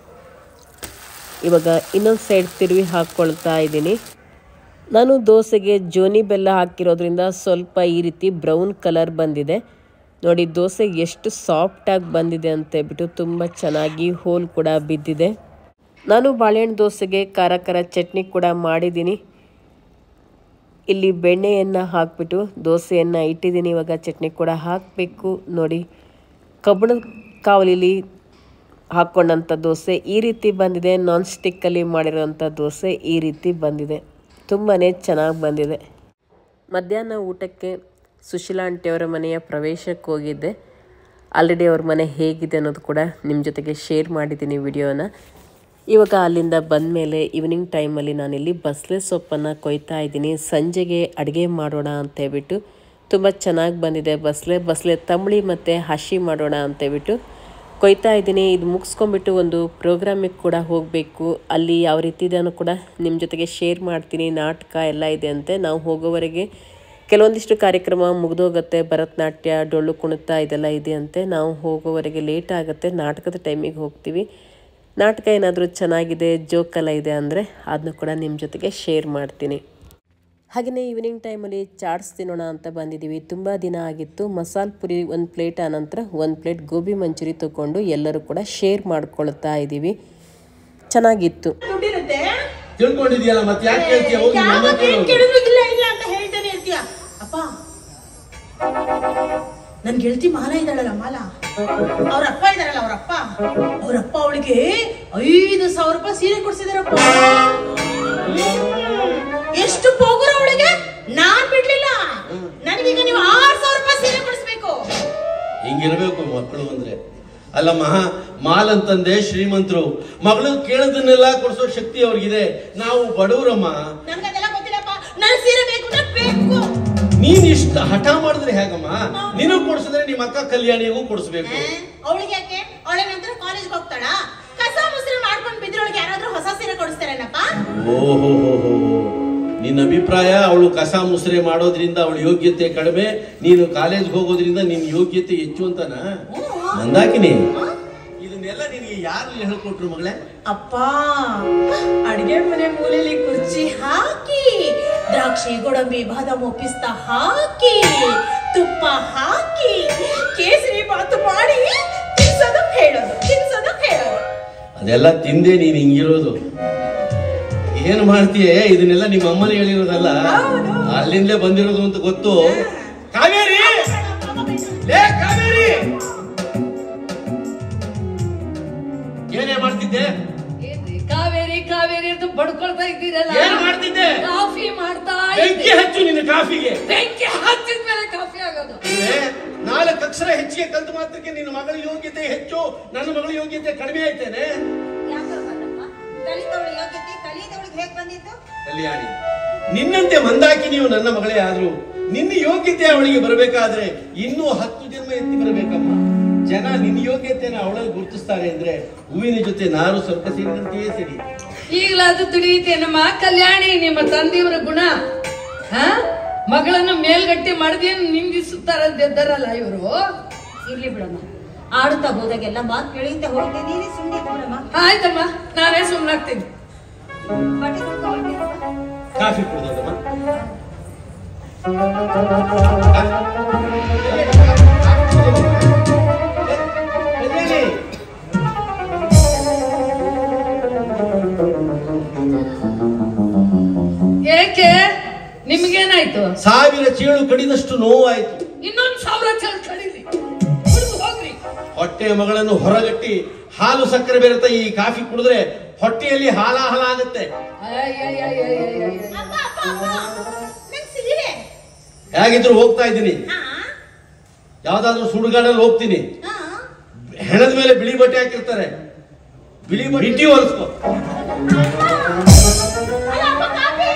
ಇವಾಗ ಇನ್ನೊಂದು ಸೈಡ್ ತಿರುವಿ ಹಾಕ್ಕೊಳ್ತಾ ಇದ್ದೀನಿ ನಾನು ದೋಸೆಗೆ ಜೋನಿ ಬೆಲ್ಲ ಹಾಕಿರೋದ್ರಿಂದ ಸ್ವಲ್ಪ ಈ ರೀತಿ ಬ್ರೌನ್ ಕಲರ್ ಬಂದಿದೆ ನೋಡಿ ದೋಸೆ ಎಷ್ಟು ಸಾಫ್ಟಾಗಿ ಬಂದಿದೆ ಅಂತ ಹೇಳ್ಬಿಟ್ಟು ತುಂಬ ಚೆನ್ನಾಗಿ ಹೋಲ್ ಕೂಡ ಬಿದ್ದಿದೆ ನಾನು ಬಾಳೆಹಣ್ಣು ದೋಸೆಗೆ ಖಾರ ಖಾರ ಚಟ್ನಿ ಕೂಡ ಮಾಡಿದ್ದೀನಿ ಇಲ್ಲಿ ಬೆಣ್ಣೆಯನ್ನು ಹಾಕ್ಬಿಟ್ಟು ದೋಸೆಯನ್ನು ಇಟ್ಟಿದ್ದೀನಿ ಇವಾಗ ಚಟ್ನಿ ಕೂಡ ಹಾಕಬೇಕು ನೋಡಿ ಕಬ್ಬಣದ ಕಾವಲಿಲಿ ಹಾಕ್ಕೊಂಡಂಥ ದೋಸೆ ಈ ರೀತಿ ಬಂದಿದೆ ನಾನ್ ಸ್ಟಿಕ್ಕಲ್ಲಿ ಮಾಡಿರೋಂಥ ದೋಸೆ ಈ ರೀತಿ ಬಂದಿದೆ ತುಂಬಾ ಚೆನ್ನಾಗಿ ಬಂದಿದೆ ಮಧ್ಯಾಹ್ನ ಊಟಕ್ಕೆ ಸುಶೀಲಾ ಆಂಟಿಯವರ ಮನೆಯ ಪ್ರವೇಶಕ್ಕೆ ಹೋಗಿದ್ದೆ ಆಲ್ರೆಡಿ ಅವ್ರ ಮನೆ ಹೇಗಿದೆ ಅನ್ನೋದು ಕೂಡ ನಿಮ್ಮ ಜೊತೆಗೆ ಶೇರ್ ಮಾಡಿದ್ದೀನಿ ವಿಡಿಯೋನ ಇವಾಗ ಅಲ್ಲಿಂದ ಬಂದ ಮೇಲೆ ಈವ್ನಿಂಗ್ ಟೈಮಲ್ಲಿ ನಾನಿಲ್ಲಿ ಬಸ್ಲೆ ಸೊಪ್ಪನ್ನು ಕೊಯ್ತಾ ಇದ್ದೀನಿ ಸಂಜೆಗೆ ಅಡುಗೆ ಮಾಡೋಣ ಅಂತ ಹೇಳ್ಬಿಟ್ಟು ತುಂಬ ಚೆನ್ನಾಗಿ ಬಂದಿದೆ ಬಸ್ಲೆ ಬಸ್ಲೆ ತಂಬಳಿ ಮತ್ತು ಹಸಿ ಮಾಡೋಣ ಅಂತ ಹೇಳ್ಬಿಟ್ಟು ಕೊಯ್ತಾ ಇದ್ದೀನಿ ಇದು ಮುಗಿಸ್ಕೊಂಬಿಟ್ಟು ಒಂದು ಪ್ರೋಗ್ರಾಮಿಗೆ ಕೂಡ ಹೋಗಬೇಕು ಅಲ್ಲಿ ಯಾವ ರೀತಿ ಇದನ್ನು ಕೂಡ ನಿಮ್ಮ ಜೊತೆಗೆ ಶೇರ್ ಮಾಡ್ತೀನಿ ನಾಟಕ ಎಲ್ಲ ಇದೆ ಅಂತೆ ನಾವು ಹೋಗೋವರೆಗೆ ಕೆಲವೊಂದಿಷ್ಟು ಕಾರ್ಯಕ್ರಮ ಮುಗಿದೋಗುತ್ತೆ ಭರತನಾಟ್ಯ ಡೊಳ್ಳು ಕುಣಿತ ಇದೆಲ್ಲ ಇದೆ ಅಂತೆ ನಾವು ಹೋಗೋವರೆಗೆ ಲೇಟ್ ಆಗುತ್ತೆ ನಾಟಕದ ಟೈಮಿಗೆ ಹೋಗ್ತೀವಿ ನಾಟಕ ಏನಾದರೂ ಚೆನ್ನಾಗಿದೆ ಜೋಕೆಲ್ಲ ಇದೆ ಅಂದರೆ ಅದನ್ನು ಕೂಡ ನಿಮ್ಮ ಜೊತೆಗೆ ಶೇರ್ ಮಾಡ್ತೀನಿ ಹಾಗೆಯೇ ಈವ್ನಿಂಗ್ ಟೈಮಲ್ಲಿ ಚಾಟ್ಸ್ ತಿನ್ನೋಣ ಅಂತ ಬಂದಿದ್ದೀವಿ ತುಂಬ ದಿನ ಆಗಿತ್ತು ಮಸಾಲೆ ಪುರಿ ಒಂದು ಪ್ಲೇಟ್ ಆನಂತರ ಒಂದು ಪ್ಲೇಟ್ ಗೋಬಿ ಮಂಚೂರಿ ತೊಗೊಂಡು ಎಲ್ಲರೂ ಕೂಡ ಶೇರ್ ಮಾಡ್ಕೊಳ್ತಾ ಇದ್ದೀವಿ ಚೆನ್ನಾಗಿತ್ತು ದುಡ್ಡಿರುತ್ತೆ ತಿಳ್ಕೊಂಡಿದ್ಯಲ್ಲ ಮತ್ತೆ ಯಾಕೆ ಕೇಳ್ತೀಯ ಹೋಗಿ ನಿಮ್ಮ ಅಮ್ಮ ಯಾವಾಗ ಕೇಳು. ಏನ್ ಕೇಳಿದ್ರು ಇಲ್ಲ ಇಲ್ಲ ಅಂತ ಹೇಳ್ತಾನೆ ಇರ್ತೀಯ ಅಪ್ಪ ನನ್ ಗೆಳತಿ ಮಾಲಾ ಇದ್ದಾಳಲ್ಲ ಮಾಲಾ ಅವ್ರ ಅಪ್ಪ ಇದಾರಲ್ಲ ಅವ್ರ ಅಪ್ಪ ಅವ್ರ ಅಪ್ಪ ಅವಳಿಗೆ ಐದು ಸಾವಿರ ರೂಪಾಯಿ ಸೀರೆ ಕೊಡ್ಸಿದಾರಪ್ಪ ಎಷ್ಟು ಪೋಗುರ ಅವಳಿಗೆ ನಾನ್ ಬಿಡ್ಲಿಲ್ಲ ನನಗೀಗ ನೀವು ಆರ್ ಸಾವಿರ ರೂಪಾಯಿ ಸೀರೆ ಕೊಡಿಸ್ಬೇಕು ಹಿಂಗಿರ್ಬೇಕು ಮಕ್ಕಳು ಅಂದ್ರೆ ಅಲ್ಲಮ್ಮ ಮಾಲ್ ಅಂತಂದೆ ಶ್ರೀಮಂತರು ಮಗಳು ಕೇಳೋದನ್ನೆಲ್ಲ ಕೊಡ್ಸೋ ಶಕ್ತಿ ಅವ್ರಿಗಿದೆ ನಾವು ಬಡವರಮ್ಮ ನನ್ಗದೆಲ್ಲ ಗೊತ್ತಿಲ್ಲಪ್ಪ ನನ್ ಸೀರೆ ಬೇಕು ಅಂದ್ರೆ ಬೇಕು ನೀನ್ ಇಷ್ಟ ಹಠ ಮಾಡಿದ್ರೆ ಹೇಗಮ್ಮ ನಿನಗ್ ಕೊಡ್ಸಿದ್ರೆ ನಿಮ್ಮ ಅಕ್ಕ ಕಲ್ಯಾಣಿಗೂ ಕೊಡಿಸ್ಬೇಕು ಅವಳಿಗೆ ಯಾಕೆ ಅವಳ ನಂತರ ಕಾಲೇಜ್ಗೆ ಹೋಗ್ತಾಳ ಕಸ ಮುಸ್ರಿ ಮಾಡ್ಕೊಂಡು ಬಿದ್ರೊಳಗೆ ಯಾರಾದ್ರೂ ಹೊಸ ಸೀರೆ ಕೊಡಿಸ್ತಾರೇನಪ್ಪ ಓಹೋ ನಿನ್ನ ಅಭಿಪ್ರಾಯ ಅವಳು ಕಸ ಮುಸ್ರೆ ಮಾಡೋದ್ರಿಂದ ಅವಳ ಯೋಗ್ಯತೆ ಕಡಿಮೆ ನೀನು ಕಾಲೇಜ್ಗೆ ಹೋಗೋದ್ರಿಂದ ನಿನ್ನ ಯೋಗ್ಯತೆ ಹೆಚ್ಚು ಅಂತನಾ ಮಂದಾಕಿನಿ ಇದನ್ನೆಲ್ಲ ನಿನಗೆ ಯಾರು ಹೇಳ್ಕೊಟ್ರು ಮಗಳೇ ಅಪ್ಪ ಅಡಿಗೆ ಮನೆ ಮೂಲೆಯಲ್ಲಿ ಕುರ್ಚಿ ಹಾಕಿ ದ್ರಾಕ್ಷಿ ಗೋಡಂಬಿ ಬಾದಾಮು ಪಿಸ್ತಾ ಹಾಕಿ ತುಪ್ಪ ಹಾಕಿ ಕೇಸರಿ ಬಾತು ಮಾಡಿ ತಿನ್ಸೋದು ಹೇಳೋದು ತಿನ್ಸೋದು ಹೇಳೋದು ಅದೆಲ್ಲ ತಿಂದೆ ನೀನು ಹಿಂಗಿರೋದು ಏನ್ ಮಾಡ್ತೀಯ ಇದನ್ನೆಲ್ಲ ನಿಮ್ಮ ಅಮ್ಮನೇ ಹೇಳಿರೋದಲ್ಲ ಹೌದು. ಅಲ್ಲಿಂದಲೇ ಬಂದಿರೋದು ಅಂತ ಗೊತ್ತು ಕಾವೇರಿ ಲೇ ಕಾವೇರಿ ಏನೇ ಮಾಡ್ತಿದ್ದೆ ಏನ್ರಿ ಕಾವೇರಿ ಕಾವೇರಿ ಅಂತ ಬಡ್ಕೊಳ್ತಾ ಇದ್ದೀರಲ್ಲ ಏನ್ ಮಾಡ್ತಿದ್ದೆ ಕಾಫಿ ಮಾಡ್ತಾ ಬೆಂಕಿ ಇದ್ದೆ. ಹಚ್ಚು ನಿನ್ನ ಕಾಫಿಗೆ ಬೆಂಕಿ ಹಚ್ಚಿದ ಮೇಲೆ ಕಾಫಿ ಆಗೋದು ಇಲ್ವೇ? ನಾಲ್ಕು ಅಕ್ಷರ ಹೆಚ್ಚಿಗೆ ಕಲ್ತು ಮಾತ್ರಕ್ಕೆ ನಿನ್ನ ಮಗಳ ಯೋಗ್ಯತೆ ಹೆಚ್ಚು ನನ್ನ ಮಗಳ ಯೋಗ್ಯತೆ ಕಡಿಮೆ ಆಯ್ತೇನೆ ಕಲಿತವಳು ಯೋಗ್ಯತೆ ಕಲಿತವಳಿಗೆ ಹೇಗ್ ಬಂದಿತ್ತು ಕಲ್ಯಾಣಿ ನಿನ್ನಂತೆ ಮಂದಾಕಿ ನೀವು ನನ್ನ ಮಗಳೇ ಆದ್ರು ನಿನ್ನ ಯೋಗ್ಯತೆ ಅವಳಿಗೆ ಬರಬೇಕಾದ್ರೆ ಇನ್ನೂ ಹತ್ತು ಜನ್ಮ ಎತ್ತಿ ಬರಬೇಕಮ್ಮ ಜನ ನಿನ್ನ ಯೋಗ್ಯತೆನ ಅವಳಲ್ಲಿ ಗುರುತಿಸ್ತಾರೆ ಅಂದ್ರೆ ಹೂವಿನ ಜೊತೆ ನಾರು ಸ್ವಲ್ಪ ಸೇರಿದಂತೆಯೇ ಸರಿ ಈಗಲಾದ್ರೂ ತಿಳಿಯುತ್ತೇನಮ್ಮ ಕಲ್ಯಾಣಿ ನಿಮ್ಮ ತಂದೆಯವರ ಗುಣ ಹ ಮಗಳನ್ನು ಮೇಲ್ಗಟ್ಟಿ ಮಾಡದೇನು ನಿಂದಿಸುತ್ತಾರಂತಿದ್ದಾರಲ್ಲ ಇವರು ಇರ್ಲಿ ಬಿಡಮ್ಮ ಆಡುತ್ತಾ ಹೋದಾಗೆಲ್ಲ ಮಾತು ಕೇಳಿಂತ ಹೋಗ್ತೇನೆ ನೀನೇ ಸುಮ್ಮನೆ ಬಿಡಮ್ಮ ಆಯ್ತಮ್ಮ ನಾನೇ ಸುಮ್ಮನಾಗ್ತೀನಿ ಬಟ್ಟೆ ತೊಳ್ಕೊಂಡ್ಬಿಡ್ತೀನಮ್ಮ. ಕಾಫಿ ಕುಡ್ದಮ್ಮ ಏಕೆ ನಿಮ್ಗೇನಾಯ್ತು ಸಾವಿರ ಚೇಳು ಕಡಿದಷ್ಟು ನೋವಾಯ್ತು ಇನ್ನೊಂದ್ ಸಾವಿರ ಚಲ್ ಕಡೀಲಿ ಕುಡ್ದು ಹೋಗ್ರಿ ಹೊಟ್ಟೆಯ ಮಗಳನ್ನು ಹೊರಗಟ್ಟಿ ಹಾಲು ಸಕ್ಕರೆ ಬೆರೆತ ಈ ಕಾಫಿ ಕುಡಿದ್ರೆ ಹೊಟ್ಟೆಯಲ್ಲಿ ಹಾಲಾಹಲ ಆಗುತ್ತೆ ಅಯ್ಯಯ್ಯಯ್ಯಯ್ಯಯ್ಯಯ್ಯ. ಅಪ್ಪ ಅಪ್ಪ ಅಪ್ಪ ನಂಗ್ ಸಿಗಿದೆ ಹೇಗಿದ್ರು ಹೋಗ್ತಾ ಇದ್ದೀನಿ ಹಾ ಯಾವ್ದಾದ್ರು ಸುಡುಗಾಡಲ್ಲಿ ಹೋಗ್ತೀನಿ ಹಾ ಹೆಣದ ಮೇಲೆ ಬಿಳಿ ಬಟ್ಟೆ ಹಾಕಿರ್ತಾರೆ ಬಿಳಿ ಬಟ್ಟೆ ಬಿಟ್ಟಿ ಹೊಲಿಸ್ಕೊ ಅಲ್ಲ ಅಪ್ಪ ಕಾಫಿ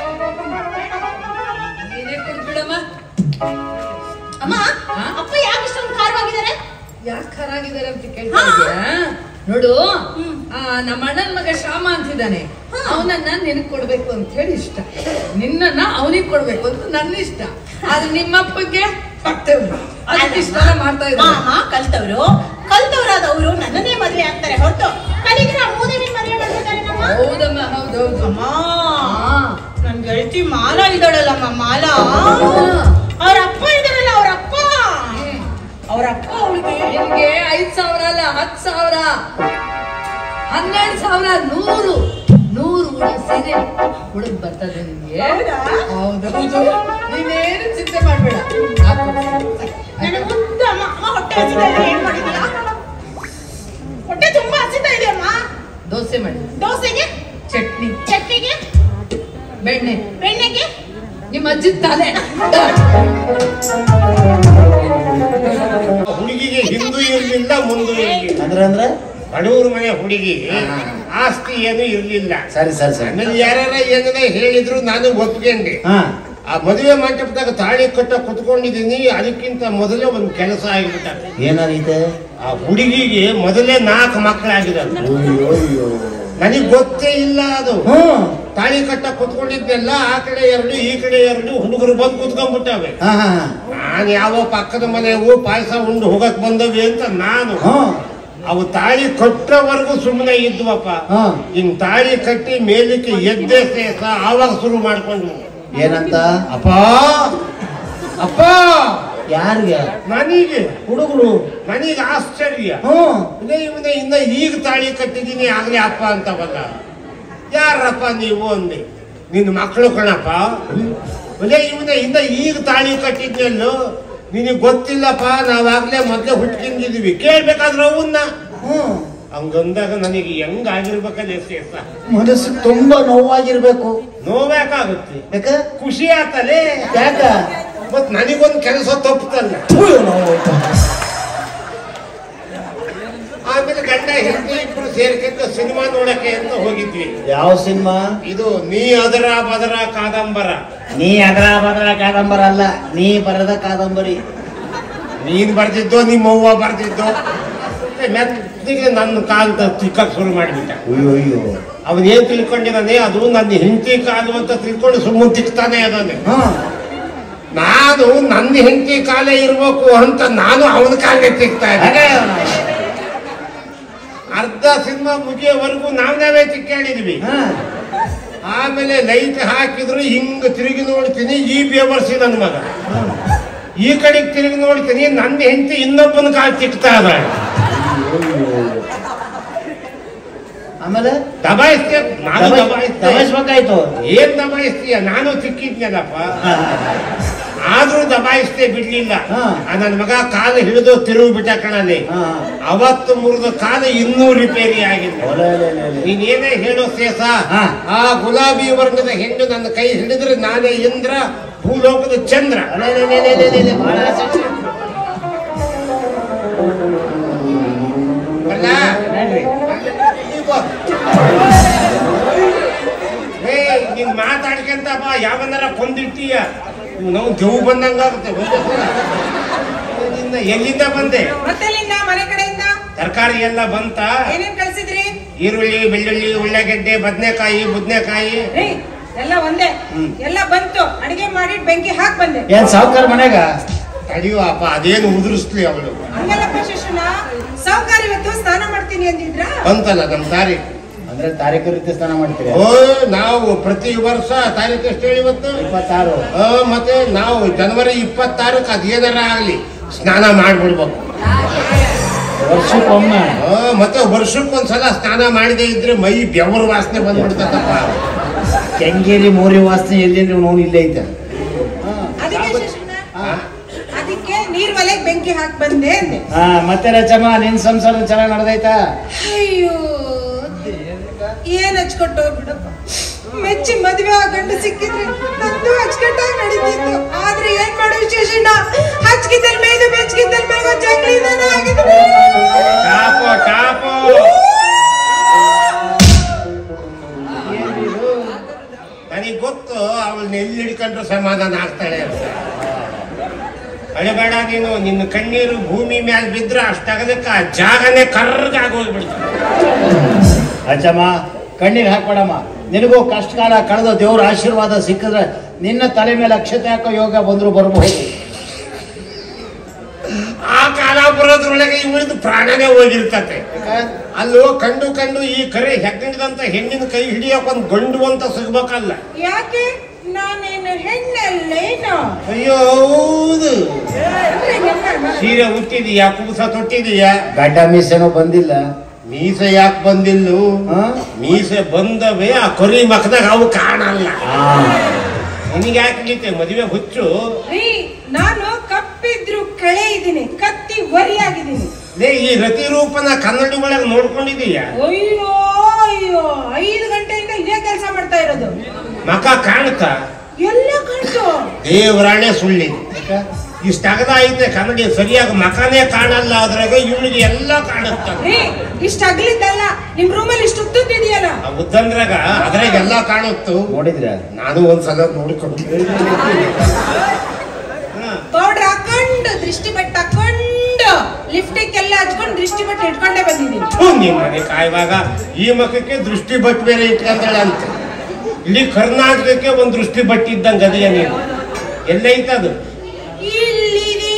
ನೀನೇ ಕುಡ್ದ್ಬಿಡಮ್ಮ ಅಮ್ಮ ಹಾ? ಅಪ್ಪ ಯಾಕೆ ಇಷ್ಟೊಂದು ಖಾರವಾಗಿದ್ದಾರೆ ಯಾಕೆ ಖರಾಗಿದ್ದಾರೆ ಅಂತ ಕೇಳ್ತಾ ಇದ್ಯಾ? ನೋಡು ಆ, ನಮ್ಮ ಅಣ್ಣನ ಮಗ ಶ್ಯಾಮ ಅಂತಿದ್ದಾನೆ ಅವನನ್ನ ನಿನಗ್ ಕೊಡ್ಬೇಕು ಅಂತ ಹೇಳಿ ಇಷ್ಟ ನಿನ್ನನ್ನ ಅವನಿಗೆ ಕೊಡ್ಬೇಕು ಅಂತ ನನ್ನ ಇಷ್ಟ ಆದ್ರೆ ನಿಮ್ಮಪ್ಪಗೆ ಹೊಟ್ಟೆವ್ರು ಅದಕ್ಕೆ ಇಷ್ಟೆಲ್ಲ ಮಾಡ್ತಾ ಇದ್ದಾರೆ ಮಾಮ ಕಲ್ತವ್ರು ಕಲ್ತವ್ರಾದವ್ರು ನನ್ನನ್ನೇ ಮದ್ವೆ ಆಗ್ತಾರೆ ಹೊರತು ಕಲಿಗ್ರ ಮೂದೇವಿ ಮದ್ವೆ ಮಾಡ್ತಾರೆ ನಮ್ಮ ಹೌದಮ್ಮ ಹೌದೌದು ಅಮ್ಮ ಹಾ. ನನ್ ಗೆಳತಿ ಮಾಲ ಇದ್ದಾಳಲ್ಲಮ್ಮ ಮಾಲ ಅವ್ರ ಅಪ್ಪ ಇದಾರಲ್ಲ ಅವ್ರ ಅಪ್ಪ ಅವ್ರ ಅಪ್ಪ ಅವಳಿಗೆ ನಿಮ್ಗೆ ಐದ್ ಸಾವಿರ ಅಲ್ಲ ಹತ್ ಸಾವಿರ ಹನ್ನೆರಡು ಸಾವಿರ ನೂರು ನೂರು ಉಡಿ ಸೀರೆ ಹುಡುಗ್ ಬರ್ತದೆ ನಿಮ್ಗೆ ಹೌದಾ? ಹೌದೌದು ನೀನೇನು ಚಿಂತೆ ಮಾಡ್ಬೇಡ ಹಾಕು. ನನಗೆ ಮುದ್ದು ಅಮ್ಮ ಅಮ್ಮ ಹೊಟ್ಟೆ ಹಸಿತಾ ಇದೆ ಏನ್ ಮಾಡಿದ್ಯಾ ಹೊಟ್ಟೆ ತುಂಬಾ ಹಸಿತಾ ಇದೆ ಅಮ್ಮ ದೋಸೆ ಮಾಡಿ ದೋಸೆಗೆ ಚಟ್ನಿ ಚಟ್ನಿಗೆ ಬೆಣ್ಣೆ ಬೆಣ್ಣೆಗೆ ನಿಮ್ಮ ಅಜ್ಜಿ ತಲೆ ಹುಡುಗಿಗೆ ಹಿಂದೂ ಇರ್ಲಿಲ್ಲ ಮುಂದೂ ಇರ್ಲಿಲ್ಲ ಅಂದ್ರೆ ಅಂದ್ರೆ ಬಡವ್ರ ಮನೆ ಹುಡುಗಿ ಹಾ, ಹಾ. ಆಸ್ತಿ ಏನು ಇರ್ಲಿಲ್ಲ ಸರಿ ಸರಿ ಸರಿ ಆಮೇಲೆ ಯಾರ್ಯಾರ ಏನಾರ ಹೇಳಿದ್ರು ನಾನು ಒಪ್ಕೊಂಡೆ ಹಾ ಆ ಮದುವೆ ಮಂಟಪದಾಗ ತಾಳಿ ಕಟ್ಟ ಕುತ್ಕೊಂಡಿದ್ದೀನಿ ಅದಕ್ಕಿಂತ ಮೊದಲೇ ಒಂದು ಕೆಲಸ ಆಗಿಬಿಟ್ಟ ಏನಾಗೈತೆ ಆ ಹುಡುಗಿಗೆ ಮೊದಲೇ ನಾಲ್ಕು ಮಕ್ಕಳಾಗಿದ್ದಾರೆ ಅಯ್ಯೋ ಅಯ್ಯೋ ನನಗೆ ಗೊತ್ತೇ ಇಲ್ಲ ಅದು ಹ್ಮ್ ತಾಳಿ ಕಟ್ಟ ಕುತ್ಕೊಂಡಿದ್ನೆಲ್ಲ ಆ ಕಡೆ ಎರಡು ಈ ಕಡೆ ಎರಡು ಹುಡುಗರು ಬಂದು ಕುತ್ಕೊಂಡ್ಬಿಟ್ಟವೆ ಹಾ ಹಾ ಹಾ. ನಾನು ಯಾವ ಪಕ್ಕದ ಮನೆಗೂ ಪಾಯಸ ಉಂಡು ಹೋಗಕ್ ಬಂದವಿ ಅಂತ ನಾನು ಹ್ಮ್ ಅವು ತಾಳಿ ಕಟ್ಟೋವರೆಗೂ ಸುಮ್ಮನೆ ಇದ್ವಪ್ಪ ಹಾ. ಇನ್ ತಾಳಿ ಕಟ್ಟಿ ಮೇಲಕ್ಕೆ ಎದ್ದೆ ಸೇಸ ಆವಾಗ ಶುರು ಮಾಡ್ಕೊಂಡ್ವು ಏನಂತ ಅಪ್ಪ ಅಪ್ಪ ಯಾರಿಗೆ ನನಗೆ ಹುಡುಗರು ನನಗೆ ಆಶ್ಚರ್ಯ ಹ್ಮ್ ಇದೇ ಇವನೇ ಇನ್ನ ಈಗ ತಾಳಿ ಕಟ್ಟಿದ್ದೀನಿ ಆಗ್ಲೇ ಅಪ್ಪ ಅಂತವಲ್ಲ ಯಾರಪ್ಪ ನೀವು ಅಂದೆ ನಿನ್ನ ಮಕ್ಕಳು ಕಣಪ್ಪ ಒಲೆ ಇವನೇ ಇನ್ನ ಈಗ ತಾಳಿ ಕಟ್ಟಿದ್ನಲ್ಲೋ ನಿನಗೆ ಗೊತ್ತಿಲ್ಲಪ್ಪ ನಾವಾಗ್ಲೇ ಮೊದ್ಲೇ ಹುಟ್ಕೊಂಡಿದೀವಿ ಕೇಳ್ಬೇಕಾದ್ರೆ ಅವನ್ನ ಹ್ಮ್ ಹಂಗಂದಾಗ ನನಗೆ ಹೆಂಗ್ ಆಗಿರ್ಬೇಕಲ್ಲ ಸೇಸ ಮನಸ್ಸು ತುಂಬಾ ನೋವಾಗಿರ್ಬೇಕು ನೋವಾಗುತ್ತೆ ಯಾಕ ಖುಷಿ ಆತಲೇ ಯಾಕ ಮತ್ ನನಗೊಂದು ಕೆಲಸ ತಪ್ಪುತ್ತಲ್ಲ ಥು, ನೋವು. ಆಮೇಲೆ ಗಂಡ ಹೆಂಡತಿ ಇಬ್ರು ಸೇರ್ಕೊಂಡು ಸಿನಿಮಾ ನೋಡಕ್ಕೆ ಅಂತ ಹೋಗಿದ್ವಿ ಯಾವ ಸಿನಿಮಾ ಇದು ನೀ ಅದರ ಬದರ ಕಾದಂಬರ ನೀ ಅದರ ಬದರ ಕಾದಂಬರ ಅಲ್ಲ ನೀ ಬರದ ಕಾದಂಬರಿ ನೀನ್ ಬರ್ದಿದ್ದೋ ನಿಮ್ಮ ಅವ್ವ ಬರ್ದಿದ್ದೋ ಮತ್ತೆ ಮೆತ್ತಿಗೆ ನನ್ನ ಕಾಲು ತಿಕ್ಕಕ್ ಶುರು ಮಾಡಿಬಿಟ್ಟ ಅಯ್ಯೋ ಅಯ್ಯೋ ಅವನ್ ಏನ್ ತಿಳ್ಕೊಂಡಿದ್ದಾನೆ ಅದು ನನ್ನ ಹೆಂಡತಿ ಕಾಲು ಅಂತ ತಿಳ್ಕೊಂಡು ಸುಮ್ಮನೆ ತಿಕ್ತಾನೆ ಅದಾನೆ ಹಾ ನಾನು ನನ್ನ ಹೆಂಡತಿ ಕಾಲೇ ಇರ್ಬೇಕು ಅಂತ ನಾನು ಅವನ ಕಾಲೇ ತಿಕ್ತಾ ಇದ್ದೆ ಹಾಗೆ ಅರ್ಧ ಸಿನಿಮಾ ಮುಗಿಯೋವರೆಗೂ ನಾವ್ ನಾವೇ ತಿಕ್ಕಾಡಿದ್ವಿ ಹಾ ಆಮೇಲೆ ಲೈಟ್ ಹಾಕಿದ್ರು ಹಿಂಗ್ ತಿರುಗಿ ನೋಡ್ತೀನಿ ಈ ಬೇವರ್ಸಿ ನನ್ನ ಮಗ ಈ ಕಡೆಗೆ ತಿರುಗಿ ನೋಡ್ತೀನಿ ನನ್ನ ಹೆಂಡತಿ ಇನ್ನೊಬ್ಬನ ಕಾಲು ತಿಕ್ತಾ ಇದ್ದಾಳೆ ಆಮೇಲೆ ದಬಾಯಿಸ್ತೀಯ ನಾನು ದಬಾಯಿಸ್ತೆ ದಬಾಯಿಸ್ಬೇಕಾಯ್ತು ಏನ್ ದಬಾಯಿಸ್ತೀಯ ನಾನು ತಿಕ್ಕಿದ್ನಲ್ಲಪ್ಪ ಆದ್ರೂ ದಬಾಯಿಸ್ತೇ ಬಿಡ್ಲಿಲ್ಲ ಹಾ. ಆ ನನ್ನ ಮಗ ಕಾಲು ಹಿಡಿದು ತಿರುಗಿ ಬಿಟ್ಟ ಕಣಲ್ಲಿ ಹಾ ಅವತ್ತು ಮುರಿದ ಕಾಲು ಇನ್ನೂ ರಿಪೇರಿ ಆಗಿಲ್ಲ ಒಲೆ, ಒಲೆ, ಒಲೆ, ಒಲೆ. ನೀನೇನೇ ಹೇಳೋ ಸೇಸ ಹಾ. ಆ ಗುಲಾಬಿ ವರ್ಣದ ಹೆಣ್ಣು ನನ್ನ ಕೈ ಹಿಡಿದ್ರೆ ನಾನೇ ಇಂದ್ರ ಭೂಲೋಕದ ಚಂದ್ರ ಒಲೆ, ಒಲೆ, ಒಲೆ, ಒಲೆ, ಒಲೆ, ಒಲೆ, ಬಹಳ ಆಸೆ ಆಯ್ತು. ಅಲ್ಲ? ನೋಡ್ರಿ. ಇಗೋ. ಏ ನೀನ್ ಮಾತಾಡ್ಕೊಂತ ಬಾ ಯಾವನಾರ ಕೊಂದಿರ್ತೀಯ ನಾವು ಜವು ಬಂದಂಗಾಗುತ್ತೆ ಒಂದೇ ಸಲ. ನಿನ್ನ ಎಲ್ಲಿಂದ ಬಂದೆ ಮತ್ತೆಲ್ಲಿಂದ ಮನೆ ಕಡೆಯಿಂದ ತರಕಾರಿ ಎಲ್ಲ ಬಂತ ಏನೇನ್ ಕಳ್ಸಿದ್ರಿ ಈರುಳ್ಳಿ ಬೆಳ್ಳುಳ್ಳಿ ಉಳ್ಳಾಗಡ್ಡೆ ಬದನೆಕಾಯಿ ಬುದ್ನೆಕಾಯಿ ರೀ ಎಲ್ಲ ಒಂದೇ ಎಲ್ಲ ಬಂತು ಅಡಿಗೆ ಮಾಡಿ ಬೆಂಕಿ ಹಾಕ್ ಬಂದೆ ಏನ್ ಸಾವುಕಾರ ಮನ್ಯಾಗ ಅಯ್ಯೋ ಅಪ್ಪ ಅದೇನು ಉದುರಿಸ್ಲಿ ಅವಳು ಹಂಗಲ್ಲಪ್ಪ ಶಿಶುನ ಸಾವುಕಾರ ಇವತ್ತು ಸ್ನಾನ ಮಾಡ್ತೀನಿ ಅಂದಿದ್ರ ಬಂತಲ್ಲ ನಮ್ಮ ತಾರೀಖು ಅಂದ್ರೆ ತಾರೀಕು ರೀತಿ ಸ್ನಾನ ಮಾಡ್ತೀರಿ ಓ ನಾವು ಪ್ರತಿ ವರ್ಷ ತಾರೀಕು ಎಷ್ಟು ಹೇಳಿ ಇವತ್ತು ಇಪ್ಪತ್ತಾರು ಆ, ಮತ್ತೆ ನಾವು ಜನವರಿ ಇಪ್ಪತ್ತಾರಕ್ಕೆ ಅದೇನಾರ ಆಗ್ಲಿ ಸ್ನಾನ ಮಾಡ್ಬಿಡ್ಬೇಕು ವರ್ಷಕ್ಕೊಮ್ಮೆ ಆ, ಮತ್ತೆ ವರ್ಷಕ್ಕೊಂದ್ಸಲ ಸ್ನಾನ ಮಾಡದೇ ಇದ್ರೆ ಮೈ ಬೆವರು ವಾಸನೆ ಬಂದ್ಬಿಡ್ತದಪ್ಪ ಕೆಂಗೇರಿ ಮೋರಿ ವಾಸನೆ ಎಲ್ಲಿ ನೀವು ನೋಡಿ ಇಲ್ಲೇ ಐತೆ ಅದಕ್ಕೆ ಶಿಶುನ ಅದಕ್ಕೆ ನೀರ್ ಒಲೆಗ್ ಬೆಂಕಿ ಹಾಕ್ ಬಂದೆ ಅಂದೆ ಹಾ ಮತ್ತೆ ರಚಮ್ಮ ನಿನ್ ಸಂಸಾರ ಚೆನ್ನಾಗಿ ನಡೆದೈತಾ ಅಯ್ಯೋ ಏನ್ ಹಚ್ಕೊಟ್ಟು ಬಿಡಪ್ಪ ಮೆಚ್ಚಿ ಮದ್ವೆ ಆ ಗಂಡು ಸಿಕ್ಕಿದ್ರೆ ನಂದು ಹಚ್ಕಟ್ಟಾಗಿ ನಡೀತಿತ್ತು ಆದ್ರೆ ಏನ್ ಮಾಡೋ ವಿಶೇಷಣ ಹಚ್ಕಿದ್ದಲ್ ಮೇಯ್ದು ಬೆಚ್ಕಿದ್ದಲ್ ಮೇಗ ಜಂಗ್ಲಿ ದನ ಆಗಿದ್ರೆ ಟಾಪು ಟಾಪು ನನಗೆ ಗೊತ್ತು ಅವಳನ್ನ ಎಲ್ಲಿ ಹಿಡ್ಕೊಂಡ್ರೆ ಸಮಾಧಾನ ಆಗ್ತಾಳೆ ಅಂತ ಅಳಬೇಡ ನೀನು ನಿನ್ನ ಕಣ್ಣೀರು ಭೂಮಿ ಮ್ಯಾಲ ಬಿದ್ರೆ ಅಷ್ಟಾಗದಕ್ಕೆ ಆ ಜಾಗನೇ ಕರ್ಗಾಗೋಗ್ಬಿಡ್ತದೆ ರಚಮ್ಮ ಕಣ್ಣಿಗೆ ಹಾಕ್ಬೇಡಮ್ಮ ನಿನಗೂ ಕಷ್ಟ ಕಾಲ ಕಳೆದ ದೇವ್ರ ಆಶೀರ್ವಾದ ಸಿಕ್ಕಿದ್ರೆ ನಿನ್ನ ತಲೆ ಮೇಲೆ ಅಕ್ಷತೆ ಹಾಕೋ ಯೋಗ ಬಂದ್ರು ಬರಬಹುದು ಆ ಕಾಲ ಬರೋದ್ರೊಳಗೆ ಇವಳಿದು ಪ್ರಾಣನೇ ಹೋಗಿರ್ತತೆ ಅಲ್ಲೋ ಕಂಡು ಕಂಡು ಈ ಕರೆ ಹೆಗ್ಗಂಡದಂತ ಹೆಣ್ಣಿನ ಕೈ ಹಿಡಿಯೋಕ್ ಒಂದು ಗಂಡು ಅಂತ ಸಿಗ್ಬೇಕಲ್ಲ ಯಾಕೆ ನಾನೇನು ಹೆಣ್ಣಲ್ಲೇನು ಅಯ್ಯೋ ಹೌದು ಅಂದ್ರೆ ಹೆಣ್ಣ? ಸೀರೆ ಹುಟ್ಟಿದೀಯಾ ಕುಬಸ ತೊಟ್ಟಿದೀಯಾ ಗಡ್ಡ ಮೀಸೆನೂ ಬಂದಿಲ್ಲ ಮೀಸೆ ಯಾಕೆ ಬಂದಿಲ್ಲು ಹಾ? ಮೀಸೆ ಬಂದವೆ ಆ ಕೊರಿ ಮಖದಾಗ ಅವು ಕಾಣಲ್ಲ ಆ, ನಿನಗೆ ಯಾಕೆ ಹಿಡಿತೆ ಮದುವೆ ಹುಚ್ಚು ರೀ ನಾನು ಕಪ್ಪಿದ್ರು ಕಳೆ ಇದ್ದೀನಿ ಕತ್ತಿ ವರಿಯಾಗಿದ್ದೀನಿ ಲೇ ಈ ರತಿ ರೂಪನ ಕನ್ನಡಿ ಒಳಗೆ ನೋಡ್ಕೊಂಡಿದೀಯ ಅಯ್ಯೋ ಅಯ್ಯೋ ಐದು ಗಂಟೆಯಿಂದ ಇದೇ ಕೆಲಸ ಮಾಡ್ತಾ ಇರೋದು ಮಕ ಕಾಣ್ತಾ ಎಲ್ಲ ಕಂಡು ದೇವರಾಣೆ ಸುಳ್ಳಿ ಇಷ್ಟ ಅಗದ ಐತೆ ಕನ್ನಡಿ ಸರಿಯಾಗಿ ಮಕನೇ ಕಾಣಲ್ಲ ಅದ್ರಾಗ ಇವಳಿಗೆ ಎಲ್ಲ ಕಾಣುತ್ತ ರೀ ಇಷ್ಟ ಅಗ್ಲಿದ್ದಲ್ಲ ನಿಮ್ ರೂಮಲ್ಲಿ ಇಷ್ಟು ಉದ್ದುದ್ದಿದೆಯಲ್ಲ ಆ ಉದ್ದಂದ್ರಾಗ ಅದ್ರಾಗ ಎಲ್ಲ ಕಾಣುತ್ತು ನೋಡಿದ್ರ ನಾನು ಒಂದ್ಸಲ ನೋಡ್ಕೊಂಡು ಪೌಡ್ರ್ ಹಾಕೊಂಡು ದೃಷ್ಟಿ ಬಟ್ಟೆ ಹಾಕೊಂಡು ಲಿಫ್ಟಿಕ್ ಎಲ್ಲ ಹಚ್ಕೊಂಡು ದೃಷ್ಟಿ ಬಟ್ಟೆ ಇಟ್ಕೊಂಡೇ ಬಂದಿದ್ದೀನಿ ನಿಮ್ಮ ಮನೆ ಕಾಯುವಾಗ ಈ ಮಖಕ್ಕೆ ದೃಷ್ಟಿ ಬಟ್ ಬೇರೆ ಇಟ್ಕೊಂಡಾಳ ಅಂತ ಇಡೀ ಕರ್ನಾಟಕಕ್ಕೆ ಒಂದ್ ದೃಷ್ಟಿ ಬಟ್ ಇದ್ದಂಗ ಅದೇ ನೀನು ಎಲ್ಲೈತದು ಇಲ್ಲಿದೆ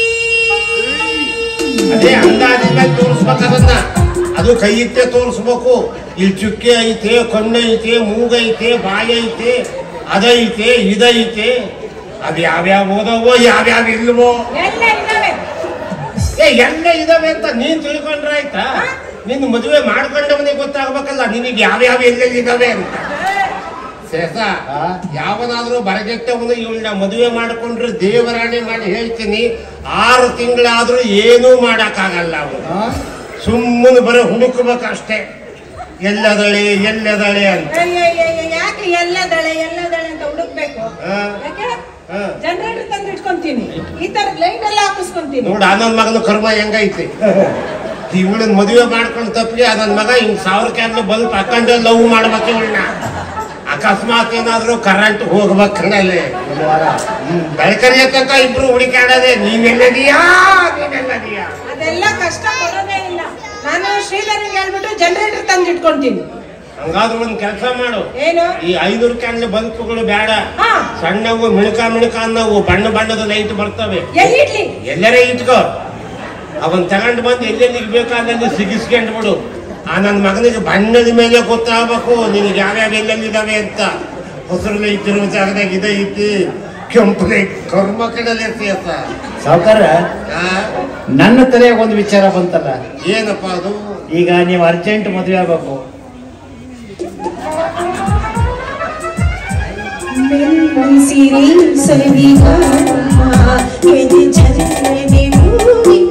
ಅದೇ ಅಂದಾಜಿನ ತೋರಿಸ್ಬೇಕು ಅದನ್ನ ಅದು ಕೈ ಇಟ್ಟೆ ತೋರಿಸ್ಬೇಕು ಇಲ್ಲಿ ಚುಕ್ಕೆ ಐತೆ ಕಣ್ಣು ಐತೆ ಮೂಗೈತೆ ಬಾಯಿ ಐತೆ ಅದೈತೆ ಇದೈತೆ ಅದು ಯಾವ್ಯಾವ ಓದವೋ ಯಾವ್ಯಾವ ಇಲ್ವೋ ಎಲ್ಲ ಇದ್ದಾವೆ ಏ ಎಲ್ಲ ಇದಾವೆ ಅಂತ ನೀನ್ ತಿಳ್ಕೊಂಡ್ರೆ ಆಯ್ತಾ ನಿನ್ನ ಮದುವೆ ಮಾಡ್ಕೊಂಡವನಿಗೆ ಗೊತ್ತಾಗ್ಬೇಕಲ್ಲ ನಿನಗೆ ಯಾವ್ಯಾವ ಎಲ್ಲೆಲ್ಲಿ ಇದಾವೆ ಅಂತ ಶೇಷ ಆ? ಯಾವನಾದ್ರೂ ಬರಗೆಟ್ಟವನು ಇವಳನ್ನ ಮದುವೆ ಮಾಡ್ಕೊಂಡ್ರೆ ದೇವರಾಣೆ ಮಾಡಿ ಹೇಳ್ತೀನಿ ಆರು ತಿಂಗಳಾದ್ರೂ ಏನೂ ಮಾಡಕ್ಕಾಗಲ್ಲ ಅವನು ಆ? ಸುಮ್ಮನೆ ಬರೋ ಹುಡುಕ್ಬೇಕಷ್ಟೇ ಎಲ್ಲದಳೆ ಎಲ್ಲದಳೆ ಅಂತ ಅಯ್ಯಯ್ಯಯ್ಯ, ಯಾಕೆ ಎಲ್ಲದಳೆ ಎಲ್ಲದಳೆ ಅಂತ ಹುಡುಕ್ಬೇಕು ಆ? ಯಾಕೆ ಆ. ಜನರೇಟರ್ ತಂದು ಇಟ್ಕೊಂತೀನಿ ಈ ತರದ ಲೈಟ್ ಎಲ್ಲ ಹಾಕಿಸ್ಕೊಂತೀನಿ ನೋಡು ಆ ನನ್ ಮಗನ ಕರ್ಮ ಹೆಂಗೈತಿ ಇವಳನ್ನ ಮದುವೆ ಮಾಡ್ಕೊಂಡು ತಪ್ಪಿಗೆ ಆ ನನ್ ಮಗ ಹಿಂಗ್ ಸಾವಿರ ಕ್ಯಾನ್ಲು ಬಲ್ಪ್ ಹಾಕೊಂಡೆ ಲವ್ ಮಾಡ್ಬೇಕು ಇವಳನ್ನ ಅಕಸ್ಮಾತ್ ಏನಾದ್ರೂ ಕರೆಂಟ್ ಹೋಗ್ಬೇಕು ಕಣಲ್ಲಿ ಒಂದು ವಾರ ಬೆಳಕರಿಯ ತನಕ ಇಬ್ರು ಹುಡುಕಾಡದೆ ನೀನೆಲ್ಲದೀಯಾ ನೀನೆಲ್ಲದೀಯಾ ಅದೆಲ್ಲ ಕಷ್ಟ ಪಡೋದೇ ಇಲ್ಲ ನಾನು ಶ್ರೀಧರನ್ಗೆ ಹೇಳ್ಬಿಟ್ಟು ಜನರೇಟರ್ ತಂದು ಇಟ್ಕೊಂತೀನಿ ಹಂಗಾದ್ರೂ ಒಂದ್ ಕೆಲಸ ಮಾಡು ಏನು ಈ ಐನೂರು ಕ್ಯಾನ್ಲೆ ಬಲ್ಪ್ಗಳು ಬೇಡ ಹಾ. ಸಣ್ಣವು ಮಿಣಕ ಮಿಣಕ ಅನ್ನವು ಬಣ್ಣ ಬಣ್ಣದ ಲೈಟ್ ಬರ್ತವೆ ಎಲ್ಲಿಡ್ಲಿ ಎಲ್ಲರೇ ಇಟ್ಕೋ ಅವನ್ ತಗೊಂಡು ಬಂದು ಎಲ್ಲೆಲ್ಲಿಗೆ ಬೇಕಾದಲ್ಲಿ ಸಿಗಿಸ್ಕೊಂಡು ಬಿಡು ಆ ನನ್ನ ಮಗನಿಗೆ ಬಣ್ಣದ ಮೇಲೆ ಗೊತ್ತಾಗಬೇಕು ನಿನಗೆ ಯಾವ್ಯಾವ ಎಲ್ಲೆಲ್ಲಿದಾವೆ ಅಂತ ಹೊಸರು ಲೈಟ್ ಇರುವ ಜಾಗದಾಗ ಇದೆ ಐತಿ ಕೆಂಪು ಲೈಟ್ ಕರ್ಮ ಕಡಲೆ ಸೇತ ಸಾವುಕಾರ ನನ್ನ ತಲೆಯಾಗ ಒಂದು ವಿಚಾರ ಬಂತಲ್ಲ ಏನಪ್ಪ ಅದು ಈಗ ನೀವು ಅರ್ಜೆಂಟ್ ಮದುವೆ ಆಗ್ಬೇಕು ಸಿರಿ ಸರಿಗಾಮ ಎದೆ ಜರನೆ ಮೂಡಿನ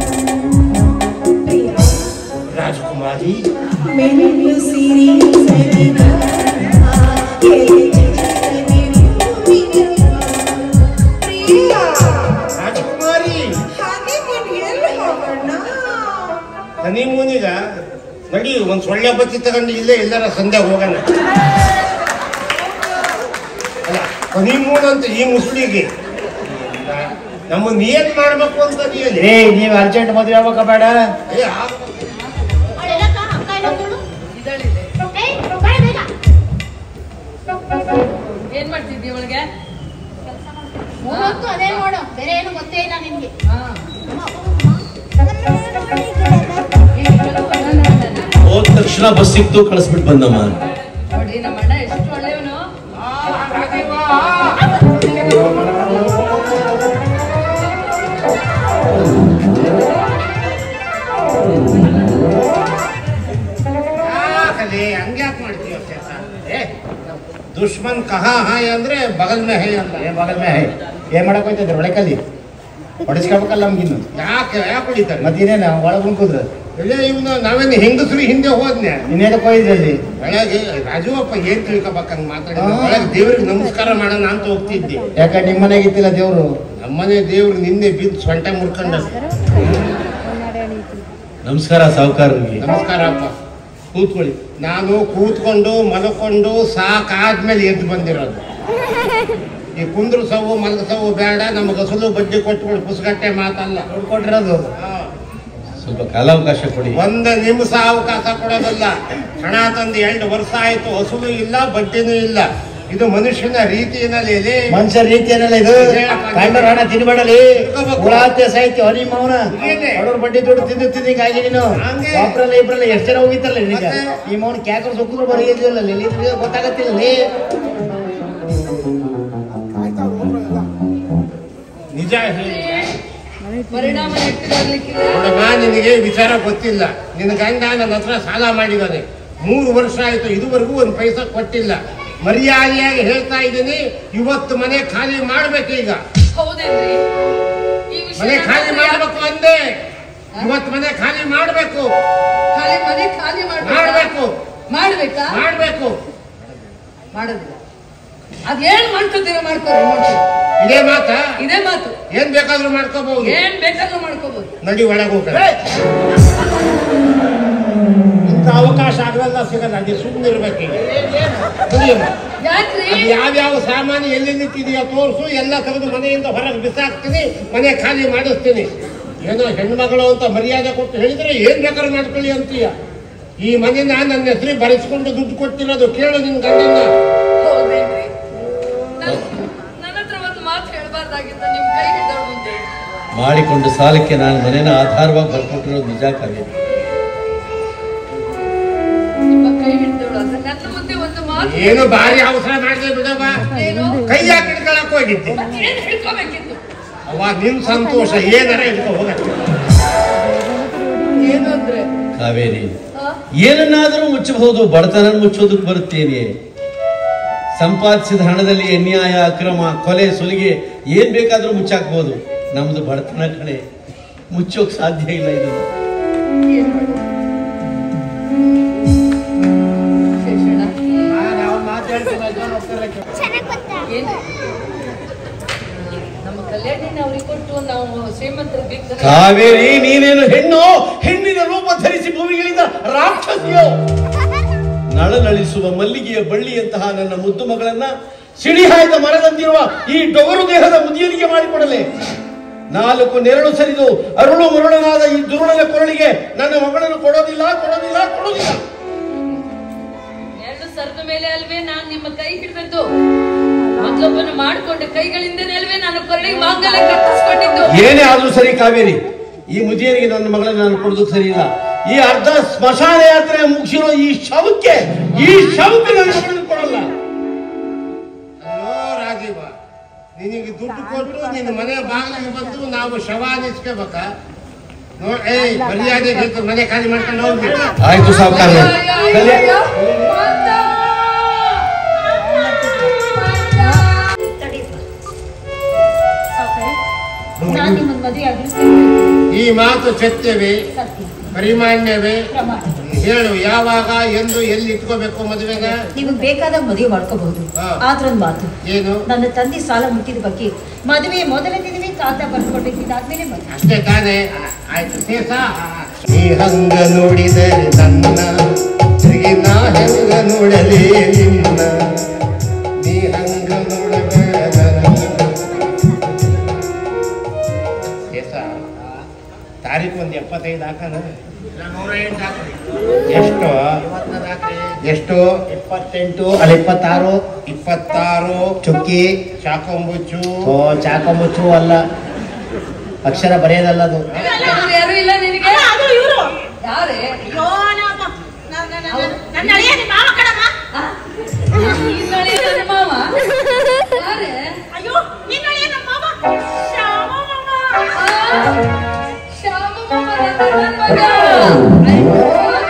ಪ್ರಿಯ ರಾಜಕುಮಾರಿ ಮೆಲ್ಲು ಸಿರಿ ಸರಿಗಾಮ ಎದೆ ಜರನೆ ಮೂಡಿನ ಪ್ರಿಯ ರಾಜಕುಮಾರಿ ಹಾಗೆ ಎಲ್ಲಿ ಹೋಗೋಣ ಹನಿಮೂನಿಗ ನಡಿ ಒಂದ್ ಸೊಳ್ಳೆ ಬತ್ತಿ ತಗೊಂಡು ಇಲ್ಲೇ ಎಲ್ಲರ ಸಂಧ್ಯಾ ಹೋಗೋಣ ಅಲ್ಲ ಹನಿಮೂನ್ ಅಂತ ಈ ಮುಸುಳಿಗೆ ನಮ್ಮನ್ನ ಏನ್ ಮಾಡ್ಬೇಕು ಅಂತ ನೀ ಹೇಳಿ ಏ ನೀವು ಅರ್ಜೆಂಟ್ ಮದುವೆ ಆಗ್ಬೇಕಾ ಬೇಡ ಏ, ಆ- ಇದಳಿದೆ ಏನ್ ಮಾಡ್ತಿದ್ದಿ ಒಳಗೆ ಮೂವತ್ತು ಅದೇ ನೋಡು ಬೇರೆ ಏನು ಗೊತ್ತೇ ಇಲ್ಲ ನಿನ್ಗೆ ಹಾ ಈಗ ಕೆಲವು ಅಣ್ಣ ನೋಡ್ತಾನೆ. ಹೋದ ತಕ್ಷಣ ಬಸ್ ಸಿಕ್ತು ಕಳಿಸ್ಬಿಟ್ಟು ಬಂದಮ್ಮ ನೋಡಿ ನಮ್ಮ ಅಣ್ಣ ಎಷ್ಟು ಒಳ್ಳೆಯವನು ಯಾಕಲೆ ಹಂಗ್ಯಾಕ್ ಮಾಡ್ತೀಯ ಕೆಲಸ ಏ ದುಶ್ಮನ್ ಕಹಾ ಹಾಯ್ ಅಂದ್ರೆ ಬಗಲ್ ಮೇ ಹೈ ಅಂತ ಏ ಮಗಲ್ ಮೇ ಹೈ. ಏನ್ ಮಾಡಕ್ ಹೋಯ್ತಿದ್ರಿ ಒಳಕಲ್ಲಿ ಹೊಡಿಸ್ಕೊಬೇಕಲ್ಲ ನಮ್ಗಿನ್ನು ಯಾಕೆ ಯಾಕೆ ಹೊಡಿತಾರೆ ಮತ್ತೇನೇನ ಒಳಗ್ ಉಂಕುದ್ರ ಇಲ್ಲೇ ಇವ್ನು ನಾವೇನು ಹೆಂಗಸ್ರು ಹಿಂದೆ ಹೋದ್ನೆ ಇನ್ನೇನಕ್ಕೆ ಹೋಗಿದ್ರಿ ಅಲ್ಲಿ ಒಳಗೆ ರಾಜುವಪ್ಪ ಏನ್ ತಿಳ್ಕೊಬೇಕ ಹಂಗ ಮಾತಾಡಿದ ಹಾ. ಒಳಗೆ ದೇವ್ರಿಗೆ ನಮಸ್ಕಾರ ಮಾಡೋಣ ಅಂತ ಹೋಗ್ತಿದ್ದೆ ಯಾಕ ನಿಮ್ ಮನೆಗೆ ಇತ್ತಿಲ್ಲ ದೇವ್ರು ನಮ್ಮನೆ ದೇವ್ರು ನಿನ್ನೆ ಬಿದ್ದು ಸೊಂಟ ಮುರ್ಕೊಂಡ ನಮಸ್ಕಾರ ಸಾವುಕಾರರಿಗೆ ನಮಸ್ಕಾರ ಅಪ್ಪ ಕೂತ್ಕೊಳ್ಳಿ ನಾನು ಕೂತ್ಕೊಂಡು ಮಲ್ಕೊಂಡು ಸಾಕಾದ್ಮೇಲೆ ಎದ್ದು ಬಂದಿರೋದು ಈ ಕುಂದ್ರು ಸವು ಮಲಗಸವು ಬೇಡ ನಮಗೆ ಹಸುಲು ಬಡ್ಡಿ ಕೊಟ್ಬಿಡು ಪುಸ್ಗಟ್ಟೆ ಮಾತಲ್ಲ ಕೊಟ್ಟಿರೋದು ಹಾ. ಸ್ವಲ್ಪ ಕಾಲಾವಕಾಶ ಕೊಡಿ ಒಂದ ನಿಮಿಷ ಅವಕಾಶ ಕೊಡೋದಲ್ಲ ಹಣ ತಂದು ಎರಡು ವರ್ಷ ಆಯ್ತು ಹಸುಲು ಇಲ್ಲ ಬಡ್ಡಿನೂ ಇಲ್ಲ ಇದು ಮನುಷ್ಯನ ರೀತಿಯಲ್ಲಿ ಮನುಷ್ಯ ರೀತಿ ಏನಲ್ಲ ಇದು ಕಂಡರ ಹಣ ತಿನ್ಬೇಡಲಿ ಹುಳಾತ್ಯ ಸಾಹಿತ್ಯ ಹನಿ ಮೌನ ಏನೇ? ಅವ್ರ ಬಡ್ಡಿ ದುಡ್ಡು ತಿಂದು ತಿಂದಿಗಾಗಿ ನೀನು ಹಂಗೆ. ಒಬ್ರಲ್ಲ ಇಬ್ರಲ್ಲ ಎಷ್ಟು ಜನ ಹೋಗಿತ್ತಲ್ಲ ನಿನಗ ಮತ್ತೆ? ಈ ಮೌನ ಕ್ಯಾಕರ್ ಸುಕ್ಕದ್ರು ಬರೆಯಿದ್ದಿಲ್ಲ ನಿನಗೆ ಗೊತ್ತಾಗತ್ತಿಲ್ಲ ಲೇ. ನಿಜ ಹೇಳಿ ಪರಿಣಾಮ ನೆಟ್ಟಿರಲಿಕ್ಕಿಲ್ಲ ನೋಡಮ್ಮ ನಿನಗೆ ವಿಚಾರ ಗೊತ್ತಿಲ್ಲ ನಿನ್ನ ಗಂಡ ನನ್ನ ಹತ್ರ ಸಾಲ ಮಾಡಿದ್ದಾನೆ ಮೂರು ವರ್ಷ ಆಯ್ತು ಇದುವರೆಗೂ ಒಂದು ಪೈಸಾ ಕೊಟ್ಟಿಲ್ಲ ಮರ್ಯಾದೆಯಾಗಿ ಹೇಳ್ತಾ ಇದ್ದೀನಿ ಇವತ್ತು ಮನೆ ಖಾಲಿ ಮಾಡ್ಬೇಕೀಗ ಹೌದೇನ್ರಿ ಈ ವಿಷಯ ಮನೆ ಖಾಲಿ ನನ್ನ ಹತ್ರ ಮಾಡ್ಬೇಕು ಅಂದೆ ಇವತ್ತು ಮನೆ ಖಾಲಿ ಮಾಡ್ಬೇಕು ಖಾಲಿ ಮನೆ ಖಾಲಿ ಮಾಡ್ಬೇಕಾ? ಮಾಡ್ಬೇಕು ಮಾಡ್ಬೇಕಾ ಮಾಡ್ಬೇಕು ಮಾಡೋದಿಲ್ಲ ಅದೇನ್ ಮಾಡ್ಕೊತೀರ ಮಾಡ್ಕೊರಿ ಮಾಡ್ಕೊರಿ ಇದೇ ಮಾತಾ ಇದೇ ಮಾತು ಏನ್ ಬೇಕಾದ್ರೂ ಮಾಡ್ಕೋಬಹುದು ಏನ್ ಬೇಕಾದ್ರೂ ಮಾಡ್ಕೋಬಹುದು ನಡಿ ಒಳಗೆ ಹೋಗ ಇಂಥ ಅವಕಾಶ ಆಗಲ್ಲ ಸಿಗಲ್ಲ ಅದೇ ಸುಮ್ಮನೆ ಇರ್ಬೇಕೀಗ ಕುಡಿಯಮ್ಮ. ಯಾಕ್ರಿ ಅದು ಯಾವ್ಯಾವ ಸಾಮಾನು ಎಲ್ಲಿ ನಿಂತಿದೆಯೋ ತೋರಿಸು ಎಲ್ಲ ತೆಗೆದು ಮನೆಯಿಂದ ಹೊರಗೆ ಬಿಸಾಕ್ತೀನಿ ಮನೆ ಖಾಲಿ ಮಾಡಿಸ್ತೀನಿ ಏನೋ ಹೆಣ್ಮಗಳು ಅಂತ ಮರ್ಯಾದೆ ಕೊಟ್ಟು ಹೇಳಿದ್ರೆ ಏನ್ ಬೇಕಾದ್ರೂ ಮಾಡ್ಕೊಳ್ಳಿ ಅಂತೀಯ ಈ ಮನೆನ ನನ್ನ ಹೆಸರಿಗೆ ಬರೆಸ್ಕೊಂಡು ದುಡ್ಡು ಕೊಟ್ಟಿರೋದು ಕೇಳು ನಿನ್ ಗಂಡನ್ನ ಹೌದೇನ್ರಿ ನನ್- ನನ್ನ ಹತ್ರ ಒಂದು ಮಾತು ಹೇಳ್ಬಾರ್ದಾಗಿತ್ತ ನಿಮ್ ಕೈ ಹಿಡ್ದವ್ಳು ಮುಂದೆ ಮಾಡಿಕೊಂಡು ಸಾಲಕ್ಕೆ ನಾನು ಮನೇನ ಆಧಾರವಾಗಿ ಬರ್ಕೊಟ್ಟಿರೋದು ನಿಜ ಕಾವೇರಿ ನಿಮ್ಮ ಕೈ ಹಿಡ್ದವಳು ಅಂತ ನನ್ನ ಮುಂದೆ ಒಂದು ಮಾತು ಏನು ಭಾರಿ ಅವಸರ ಮಾಡಿದೆ ಬಿಡವ ಏನು ಕೈ ಯಾಕೆ ಹಿಡ್ಕೊಳಕ್ ಹೋಗಿದ್ದೆ ಏನ್ ಹಿಡ್ಕೋಬೇಕಿತ್ತು ಅವ ನಿನ್ ಸಂತೋಷ ಏನಾರ ಹಿಡ್ಕೊ ಹೋಗ ಏನು ಅಂದ್ರೆ ಕಾವೇರಿ ಆ? ಏನನ್ನಾದರೂ ಮುಚ್ಚಬಹುದು ಬಡತನ ಮುಚ್ಚೋದಕ್ಕೆ ಬರುತ್ತೇನೆ ಸಂಪಾದಿಸಿದ ಹಣದಲ್ಲಿ ಅನ್ಯಾಯ ಅಕ್ರಮ ಕೊಲೆ ಸುಲಿಗೆ ಏನ್ ಬೇಕಾದ್ರೂ ಮುಚ್ಚಾಕ್ಬೋದು ನಮ್ದು ಬಡತನ ಕಣೆ ಮುಚ್ಚೋಕ್ ಸಾಧ್ಯ ಇಲ್ಲ ಇದನ್ನು ಏನ್ ಮಾಡೋದು? ಶೇಷಣ್ಣ, ಏನು? ನಮ್ಮ ಕಲ್ಯಾಣಿನ ಅವ್ರಿಗೆ ಕೊಟ್ಟು ನಾವು ಶ್ರೀಮಂತರ ಬೇಕು ಕಾವೇರಿ ನೀನೇನು ಹೆಣ್ಣು ಹೆಣ್ಣಿನ ರೂಪ ಧರಿಸಿ ಭೂಮಿಗಳಿಂದ ರಾಕ್ಷಸಿಯೋ ನಳನಳಿಸುವ ಮಲ್ಲಿಗೆಯ ಬಳ್ಳಿಯಂತಹ ನನ್ನ ಮುದ್ದು ಮಗಳನ್ನ ಸಿಡಿಹಾಯ್ದ ಮರದಂತಿರುವ ಈ ಡೊಗರು ದೇಹದ ಮುದಿಯನಿಗೆ ಮಾಡಿಕೊಡಲೆ ನಾಲ್ಕು ನೆರಳು ಸರಿದು ಅರುಳು ಮರುಳನಾದ ಈ ದುರುಳನ ಕೊರಳಿಗೆ ನನ್ನ ಮಗಳನ್ನು ಕೊಡೋದಿಲ್ಲ ಕೊಡೋದಿಲ್ಲ ಕೊಡೋದಿಲ್ಲ ಎರಡು ಸರದ ಮೇಲೆ ಅಲ್ವೇ ನಾನು ನಿಮ್ಮ ಕೈ ಹಿಡಿದದ್ದು ಮತ್ತೊಬ್ಬನು ಮಾಡಿಕೊಂಡ ಕೈಗಳಿಂದನೇ ಅಲ್ವೇ ನಾನು ಕೊರಳಿಗೆ ಮಾಂಗಲ್ಯ ಕಟ್ಟಿಸ್ಕೊಂಡಿದ್ದು ಏನೇ ಆದ್ರೂ ಸರಿ ಕಾವೇರಿ ಈ ಮುದಿಯರಿಗೆ ನನ್ನ ಮಗಳನ್ನ ನಾನು ಕೊಡೋದಕ್ಕೆ ಸರಿ ಇಲ್ಲ ಈ ಅರ್ಧ ಸ್ಮಶಾನ ಯಾತ್ರೆ ಮುಗಿಸಿರೋ ಈ ಶವಕ್ಕೆ ಈ ಶವಕ್ಕೆ ನನ್ನ ಮಗಳನ್ನ ಕೊಡಲ್ಲ ಅಲ್ಲೋ ರಾಜೀವ ನಿನಗೆ ದುಡ್ಡು ಕೊಟ್ಟು ನಿನ್ನ ಮನೆ ಬಾಗಿಲಿಗೆ ಬಂದು ನಾವು ಶವ ನಿಸ್ಕೋಬೇಕ ನೋ ಏಯ್ ಮರ್ಯಾದೆ ಬೇಕು ಮನೆ ಖಾಲಿ ಮಾಡ್ಕೊಂಡು ಹೋಗ್ಬೇಕು ಆಯ್ತು ಸಾವುಕಾರ ನಾನು ನಿಮ್ಮನ್ನ ಮದುವೆ ಆಗಲಿ ಈ ಮಾತು ಸತ್ಯವೇ ಪರಿಮಾಣ್ಯವೇ ಪ್ರಮಾಣ ಹೇಳು ಯಾವಾಗ ಎಂದು ಎಲ್ಲಿ ಇಟ್ಕೋಬೇಕು ಮದುವೆನ ನಿಮಗೆ ಬೇಕಾದಾಗ ಮದುವೆ ಮಾಡ್ಕೋಬಹುದು ಹಾ. ಆದ್ರೊಂದು ಮಾತು ಏನು ನನ್ನ ತಂದೆ ಸಾಲ ಮುಟ್ಟಿದ ಬಗ್ಗೆ ಮದುವೆ ಮೊದಲ ದಿನವೇ ಕಾಗದ ಬರ್ಕೊಟ್ಟಿದ್ದಾದ್ಮೇಲೆ ಮದುವೆ ಅಷ್ಟೇ ತಾನೇ ಆ- ಆಯ್ತು ಸೇಸ ನೀ ಹಂಗ ನೋಡಿದರೆ ನನ್ನ ತಿರುಗಿ ನಾ ಹೆಂಗ ನೋಡಲೇ ನಿನ್ನ ನೀ ಹಂಗ ನೋಡಬೇಡ ಸೇಸ ತಾರೀಕು ಒಂದು ಎಪ್ಪತ್ತೈದು ಹಾಕಣ ಎಷ್ಟು ಎಷ್ಟು ಇಪ್ಪತ್ತೆಂಟು ಅಲ್ಲಿ ಇಪ್ಪತ್ತಾರು ಇಪ್ಪತ್ತಾರು ಚುಕ್ಕಿ ಚಾಕೊಂಬುಚ್ಚು ಓ ಚಾಕೊಂಬುಚ್ಚು ಅಲ್ಲ ಅಕ್ಷರ ಬರೆಯೋದಲ್ಲ ಅದು ಅವ್ರು ಯಾರು ಇಲ್ಲ ನಿನಗೆ ಯಾರೇ ನನ್ನ ಅಳಿಯ ನಿಮ್ಮ ಮಾವ ಕಣಮ್ಮ ಈ ನಳಿ ನನ್ನ ಮಾವ ಯಾರೇ ಅಯ್ಯೋ ನಿನ್ನ ಅಳಿಯ ನಮ್ಮ ಮಾವ ಶ್ಯಾಮ ಮಾವ ಶ್ಯಾಮ ಮಾವ ನನ್ನ ಮಗ ಅಯ್ಯೋ,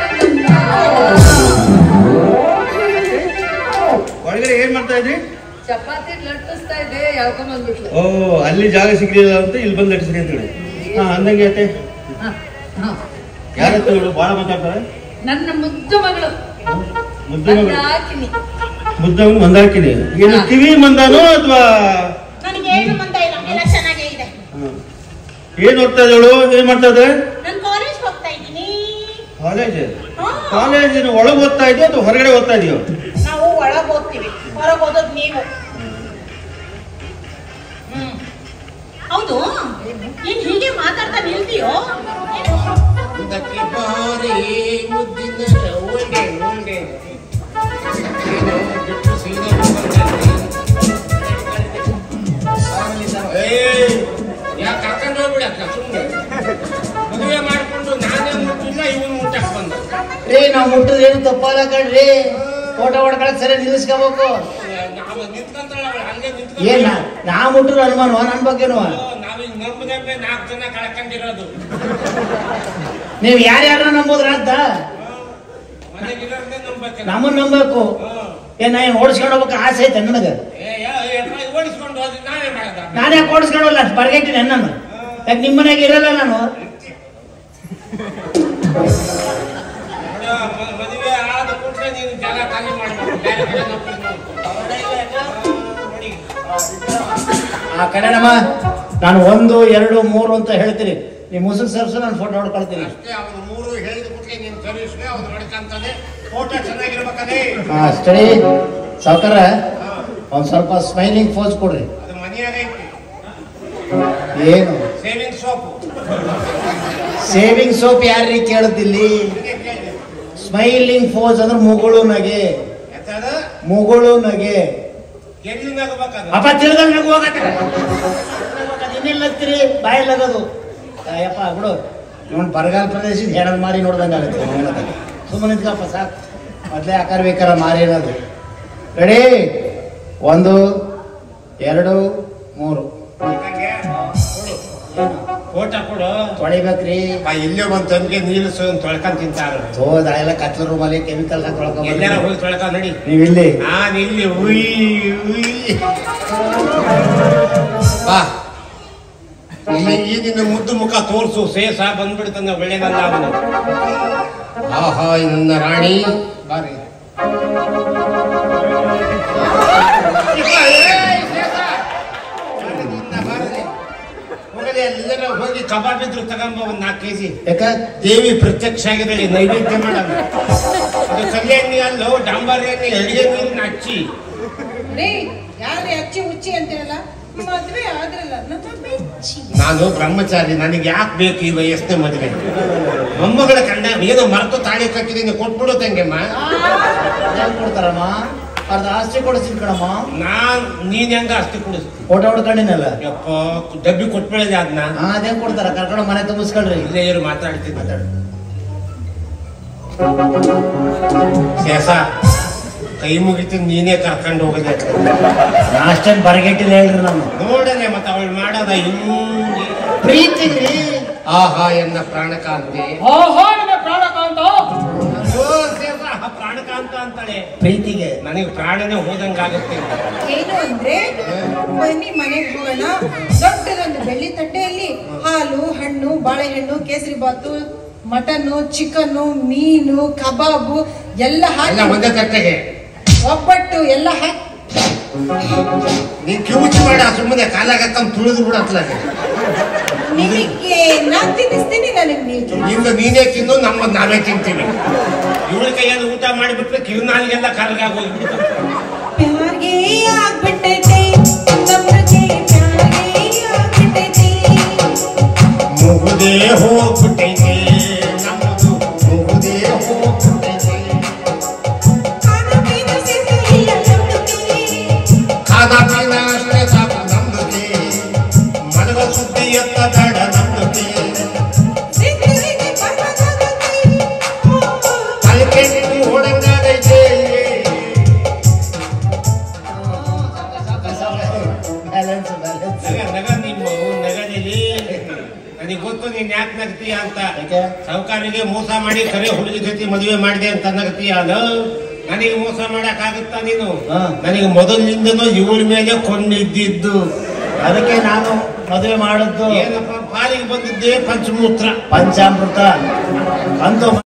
ಒಳಗಡೆ ಏನ್ ಮಾಡ್ತಾ ಇದ್ರಿ ಚಪಾತಿ ಲಟ್ಟಿಸ್ತಾ ಇದ್ದೆ ಯಾವ್ಕೊಂಡ್ ಬಂದ್ಬಿಟ್ಲು ಓ ಅಲ್ಲಿ ಜಾಗ ಸಿಗ್ಲಿಲ್ಲ ಅಂತ ಇಲ್ಲಿ ಬಂದು ಲಟ್ಟಿಸ್ರಿ ಅಂತ ಹೇಳಿ ಹಾ ಅಂದಂಗೆ ಐತೆ ಹ, ಹ. ಯಾರತ್ತ ಇವಳು ಬಹಳ ಮಾತಾಡ್ತಾರೆ ನನ್ನ ಮುದ್ದು ಮಗಳು ಮುದ್ದು ಮಗಳು ಹಾಕಿನಿ ಮುದ್ದವನು ಮಂದಾಕಿನಿ ಏನು ಹಾ. ಕಿವಿ ಮಂದಾನೋ ಅಥವಾ ನನಗೆ ಏನು ಮಂದ ಇಲ್ಲ ಎಲ್ಲ ಚೆನ್ನಾಗೇ ಇದೆ ಏನ್ ಓದ್ತಾ ಇದ್ದವಳು ಏನ್ ಮಾಡ್ತಾ ಇದ್ದಾರೆ ನಾನು ಕಾಲೇಜ್ ಹೋಗ್ತಾ ಇದ್ದೀನಿ ಕಾಲೇಜ್ ಕಾಲೇಜಿನ ಒಳಗೆ ಓದ್ತಾ ಇದೆಯೋ ಅಥವಾ ಹೊರಗಡೆ ಓದ್ತಾ ಇದೆಯೋ ನಾವು ಒಳಗ್ ಹೋಗ್ತೀವಿ ಹೊರಗ್ ಓದೋದು ನೀವು ಹ್ಮ್ ಹೌದು ನೀನ್ ಹೀಗೆ ಮಾತಾಡ್ತಾ ನಿಲ್ತೀಯೋ ಇದಕ್ಕೆ ಬಾರಿ ಮುದ್ದಿನ ಉಂಡೆ ಉಂಡೆ ಏನು ಬಿಟ್ಟು ಸೀದಾ ಹೋಗ್ಬಂದೆ. ಏಯ್, ಯಾಕ್ ಕರ್ಕೊಂಡ್ ಹೋಗ್ಬಿಡಿ ಅಕ್ಕ ಸುಮ್ನೆ ಮದುವೆ ಮಾಡ್ಕೊಂಡು ನಾನೇ ಮುಟ್ಟಿಲ್ಲ ಇವನು ಮುಟ್ಟಕ್ ಬಂದ ರೀ ನಾವು ಮುಟ್ಟಿದ್ರೆ ಏನು ತಪ್ಪಲ್ಲ ಕಣ್ರಿ ಫೋಟೋ ಹೊಡ್ಕೊಳಕ್ ಸರಿ ನಿಲ್ಲಿಸ್ಕೋಬೇಕು ನಾವು ನಿಂತ್ಕೊಂತಾಳ ಅವಳು ಹಂಗೆ ಏನ್ ನಿಂತ್ಕೊಂಡು ನಾ ಮುಟ್ಟಿದ್ರು ಅನುಮಾನವ ನನ್ ಬಗ್ಗೆನೂ ನಾವೀಗ ನಂಬದೆ ನಾಲ್ಕು ಜನ ಕಳ್ಕೊಂಡಿರೋದು ನೀವು ಯಾರ್ಯಾರ ನಂಬೋದ್ರ ಅಂತ ಮನೆಗಿರೋದೇ ನಂಬಕ್ಕೆ ನಮ್ಮನ್ನ ನಂಬೇಕು ಏನ್ ನಾ ಏನ್ ಓಡಿಸ್ಕೊಂಡು ಹೋಗ್ಬೇಕು ಆಸೆ ಐತೆ ನನಗೆ ಏ, ಯಾ, ಏ, ಓಡಿಸ್ಕೊಂಡು ಹೋದ್ರೆ ನಾವೇ ಮಾಡೋದ ನಾನೇ ಓಡಿಸ್ಕೊಂಡು ಹೋಗಲ್ಲ ಅಷ್ಟು ಬರ್ಗೆಟ್ಟಿನಿ ನಾನು ಯಾಕೆ ನಿಮ್ಮ ಮನೆಗೆ ಇರಲ್ಲ ನಾನು ಮದುವೆ ಆದ ಕೂಡಲೇ ನೀನು ಜಾಗ ಖಾಲಿ ಮಾಡ್ಬೇಕು ಬೇರೆ ಕಡೆ ನೌಕರಿ ನೋಡ್ಕೊ. ನೋಡಿ ಆ ಕನ್ನಡಮ್ಮ ನಾನು ಒಂದು ಎರಡು ಮೂರು ಅಂತ ಹೇಳ್ತೀನಿ ನೀವು ಮುಸುಕ್ ಸರ್ಸು ನಾನು ಫೋಟೋ ಹೊಡ್ಕೊಳ್ತೀನಿ ಅಷ್ಟೇ ಅವನು ಮೂರು ಹೇಳಿದ ಕೂಡಲೇ ನೀನು ಸರ್ವಿಸ್ಗೆ ಅವ್ನು ಹೊಡ್ಕಂತಾನೆ ಫೋಟೋ ಚೆನ್ನಾಗಿರ್ಬೇಕದೇ ಹಾ ಸ್ಟಡಿ ಸಾವುಕಾರ ಒಂದ್ ಸ್ವಲ್ಪ ಸ್ಮೈಲಿಂಗ್ ಫೋಸ್ ಕೊಡ್ರಿ ಅದು ಮನೆಯಾಗ ಐತಿ ಏನು ಸೇವಿಂಗ್ ಸೋಪು ಸೇವಿಂಗ್ ಸೋಪ್ ಯಾರ್ರೀ ಕೇಳುತ್ತಿಲ್ಲಿ ಸ್ಮೈಲಿಂಗ್ ಫೋಸ್ ಅಂದ್ರೆ ಮುಗುಳು ನಗೆ ಯಾಕಂದ ಮುಗುಳು ನಗೆ ಎಲ್ಲಿ ನಗಬೇಕದು ಅಪ್ಪ ತಿರ್ಗಲ್ ನಗು ಹೋಗತ್ತೆ ಇನ್ನೆಲ್ಲ ಹತ್ತೀರಿ ಬಾಯಲ್ಲಗದು ಅಯ್ಯಪ್ಪ ಬಿಡು ಇವನ್ ಬರಗಾಲ ಪ್ರದೇಶದ ಹೆಣದ ಮಾರಿ ನೋಡ್ದಂಗೆ ಆಗುತ್ತೆ ಸುಮ್ಮನೆ ನಿಂತ್ಕಪ್ಪ ಸಾಕು ಮೊದಲೇ ಆಕಾರ ಬೇಕಾರ ಮಾರಿ ಅನ್ನೋದು ರೆಡಿ ಒಂದು ಎರಡು ಮೂರು ಫೋಟೋ ಕೊಡು ತೊಳಿಬೇಕ್ರಿ ಆ, ಇಲ್ಲೇ ಒಂದ್ ತಂಬಿಗೆ ನೀರು ತೊಳ್ಕೊಂಡ್ ತಿಂತಾರ ಹೋದ ಎಲ್ಲ ಕತ್ಲ ರೂಮಲ್ಲಿ ಕೆಮಿಕಲ್ ಎಲ್ಲಾರ ತೊಳ್ಕೊಂಡ್ ಹೋಗಿ ತೊಳ್ಕ ನಡಿ ನೀವು ಇಲ್ಲಿ ನಾನ್ ಇಲ್ಲಿ ಉಯ್ ಉಯ್ ಬಾ ಒಮ್ಮೆ ಈ ನಿನ್ನ ಮುದ್ದು ಮುಖ ತೋರ್ಸು ಸೇಸ ಬಂದ್ಬಿಡ್ತಾನೆ ಒಳ್ಳೆದಲ್ಲ ಅವನು ಆಹಾ ಈ ನನ್ನ ರಾಣಿ ಬಾರಿ ಹೋಗಲಿ ಅಲ್ಲೆಲ್ಲ ಹೋಗಿ ಕಬಾಬ್ ಇದ್ರು ತಗೊಂಬ ಒಂದ್ ನಾಲ್ಕು ಕೆಜಿ ಯಾಕ ದೇವಿ ಪ್ರತ್ಯಕ್ಷ ಆಗಿದ್ದಾಳೆ ನೈವೇದ್ಯ ಮಾಡೋಣ ಅದು ಕಲ್ಯಾಣಿ ಅಲ್ಲೋ ಡಾಂಬಾರಿ ಎಣ್ಣೆ ಅಡಿಗೆ ನೀರಿನ ಹಚ್ಚಿ ರೀ ಯಾರ್ರಿ ಅಚ್ಚಿ ಉಚ್ಚಿ ಅಂತೀರಲ್ಲ ಮದ್ವೆ ಆದ್ರಲ್ಲ ನಮ್ಮ ಮೆಚ್ಚಿ ನಾನು ಬ್ರಹ್ಮಚಾರಿ ನನಗೆ ಯಾಕೆ ಬೇಕು ಈ ವಯಸ್ಸಿನ ಮದುವೆ ಮೊಮ್ಮಗಳ ಕಂಡ ಏನೋ ಮರೆತು ತಾಳಿ ಕಟ್ಟಿದ್ದೀನಿ ಕೊಟ್ಬಿಡು ತಂಗೆಮ್ಮ ಹೆಂಗ್ ಕೊಡ್ತಾರಮ್ಮ ಅರ್ಧ ಆಸ್ತಿ ಕೊಡಿಸ್ತೀನಿ ಕಣಮ್ಮ ನಾನ್ ನೀನ್ ಹೆಂಗ ಅಷ್ಟು ಕುಡಿಸ್ತೀನಿ ಫೋಟೋ ಹೊಡ್ಕೊಂಡಿನಲ್ಲ ಯಪ್ಪ ಡಬ್ಬಿ ಕೊಟ್ಬಿಡದೆ ಅದನ್ನ ಹಾ ಅದೇನ್ ಕೊಡ್ತಾರ ಕರ್ಕೊಂಡು ಮನೆ ತುಂಬಿಸ್ಕೊಳ್ರಿ ಇಲ್ಲೇ ಇರು ಮಾತಾಡ್ತೀನಿ ಶೇಷ ಕೈ ಮುಗಿತೀನಿ ನೀನೇ ಕರ್ಕೊಂಡು ಹೋಗದೆ ನಾ ಅಷ್ಟೇನ್ ಬರಗೆಟ್ಟಿಲ್ಲ ಹೇಳ್ರಿ ನಾನು ನೋಡನೆ ಮತ್ತೆ ಅವಳು ಮಾಡೋದ ಹಿಂಗೆ ಪ್ರೀತಿ ಆಹಾ ಎನ್ನ ಪ್ರಾಣಕಾಂತಿ ಓಹೋ ನನ್ನ ಪ್ರಾಣಕಾಂತ ಅಯ್ಯೋ ಶೇಷ ಪ್ರಾಣಕಾಂತ ಅಂತಾಳೆ ಪ್ರೀತಿಗೆ ನನಗೆ ಪ್ರಾಣನೇ ಹೋದಂಗಾಗುತ್ತೆ ಏನು ಅಂದ್ರೆ ಬನ್ನಿ ಮನೆಗೆ ಹೋಗೋಣ ದೊಡ್ಡದೊಂದು ಬೆಳ್ಳಿ ತಟ್ಟೆಯಲ್ಲಿ ಹಾಲು ಹಣ್ಣು ಬಾಳೆಹಣ್ಣು ಕೇಸರಿ ಬಾತು ಮಟನ್ನು ಚಿಕನ್ನು ಮೀನು ಕಬಾಬು ಎಲ್ಲ ಎಲ್ಲ ಹಾಕಿ ಒಂದೇ ತಟ್ಟೆಗೆ ಒಬ್ಬಟ್ಟು ಎಲ್ಲ ಹಾಕಿ ನೀನ್ ಕಿವುಚಿ ಮಾಡ ಸುಮ್ಮನೆ ಕಾಲಾಗತ್ತಂತ ತುಳಿದು ಬಿಡತ್ಲಾಗೆ ನಿಮಗೆ ನಾನ್ ತಿನ್ನಿಸ್ತೀನಿ ನನಗೆ ನೀವು ತಿನ್ನಿಸಿ. ಇಂದು ನೀನೇ ತಿಂದು ನಮ್ಮ ನಾವೇ ತಿಂತೀವಿ ಇವಳ ಕೈಯಲ್ಲಿ ಊಟ ಮಾಡಿಬಿಟ್ರೆ ಕಿರುನಾಲಿಗೆಲ್ಲ ಕರ್ಗಾಗಿ ಹೋಗ್ಬಿಡ್ತಾರೆ ಪ್ಯಾರ್ಗೆ ಆಗ್ಬಿಟ್ಟೈತೆ ನಮ್ಗೆ ಪ್ಯಾರ್ಗೆ ಆಗ್ಬಿಟ್ಟೈತೆ ಮುಗುದೇ ಹೋಗ್ಬಿಟ್ಟೈತೆ ನಮ್ಮದು ಮುಗುದೇ ಹೋಗ್ಬಿಟ್ಟೈತೆ ಖಾನ ಪೀನ ಸಿಗ್ಲಿಲ್ಲ ನಮ್ಗೆ. ಖಾನ ಪೀನ ಅಷ್ಟೇ ಸಾಕು ನಮ್ದಕ್ಕೆ ಮಲಗ ಸುದ್ದಿ ಎತ್ತ ಬೇಡ ನಮ್ದಕ್ಕೆ ಸಿಗ್ಲಿಲ್ಲ ಪರ್ವತಗತಿ. ಓ, ಓ. ತಲೆಕೆ ನಿಂತು ಓಡಂಗಾಗೈತೆ ಬ್ಯಾಲೆನ್ಸ್ ಬ್ಯಾಲೆನ್ಸ್ ನಗ ನಗ ನಿಮ್ಮ ನಗದಲ್ಲಿ ನನಗೆ ಗೊತ್ತು ನೀನ್ ಯಾಕೆ ನಗ್ತೀಯ ಅಂತ ಯಾಕೆ? ಸಾವುಕಾರಿಗೆ ಮೋಸ ಮಾಡಿ ಕರೆ ಹುಡುಗಿ ಜೊತೆ ಮದುವೆ ಮಾಡಿದೆ ಅಂತ ನಗತೀಯ ಅಲ್ಲ ನನಗೆ ಮೋಸ ಮಾಡಕ್ ಆಗುತ್ತಾ ನೀನು ಹಾ. ನನಗೆ ಮೊದಲಿನಿಂದನೂ ಇವಳ ಮೇಲೆ ಕೊಂಡಿದ್ದಿದ್ದು ಅದಕ್ಕೆ ನಾನು ಮದುವೆ ಮಾಡದ್ದು ಏನಪ್ಪ ಪಾಲಿಗೆ ಬಂದಿದ್ದೆ ಪಂಚಮೂತ್ರ ಪಂಚಾಮೃತ ಅಂತೂ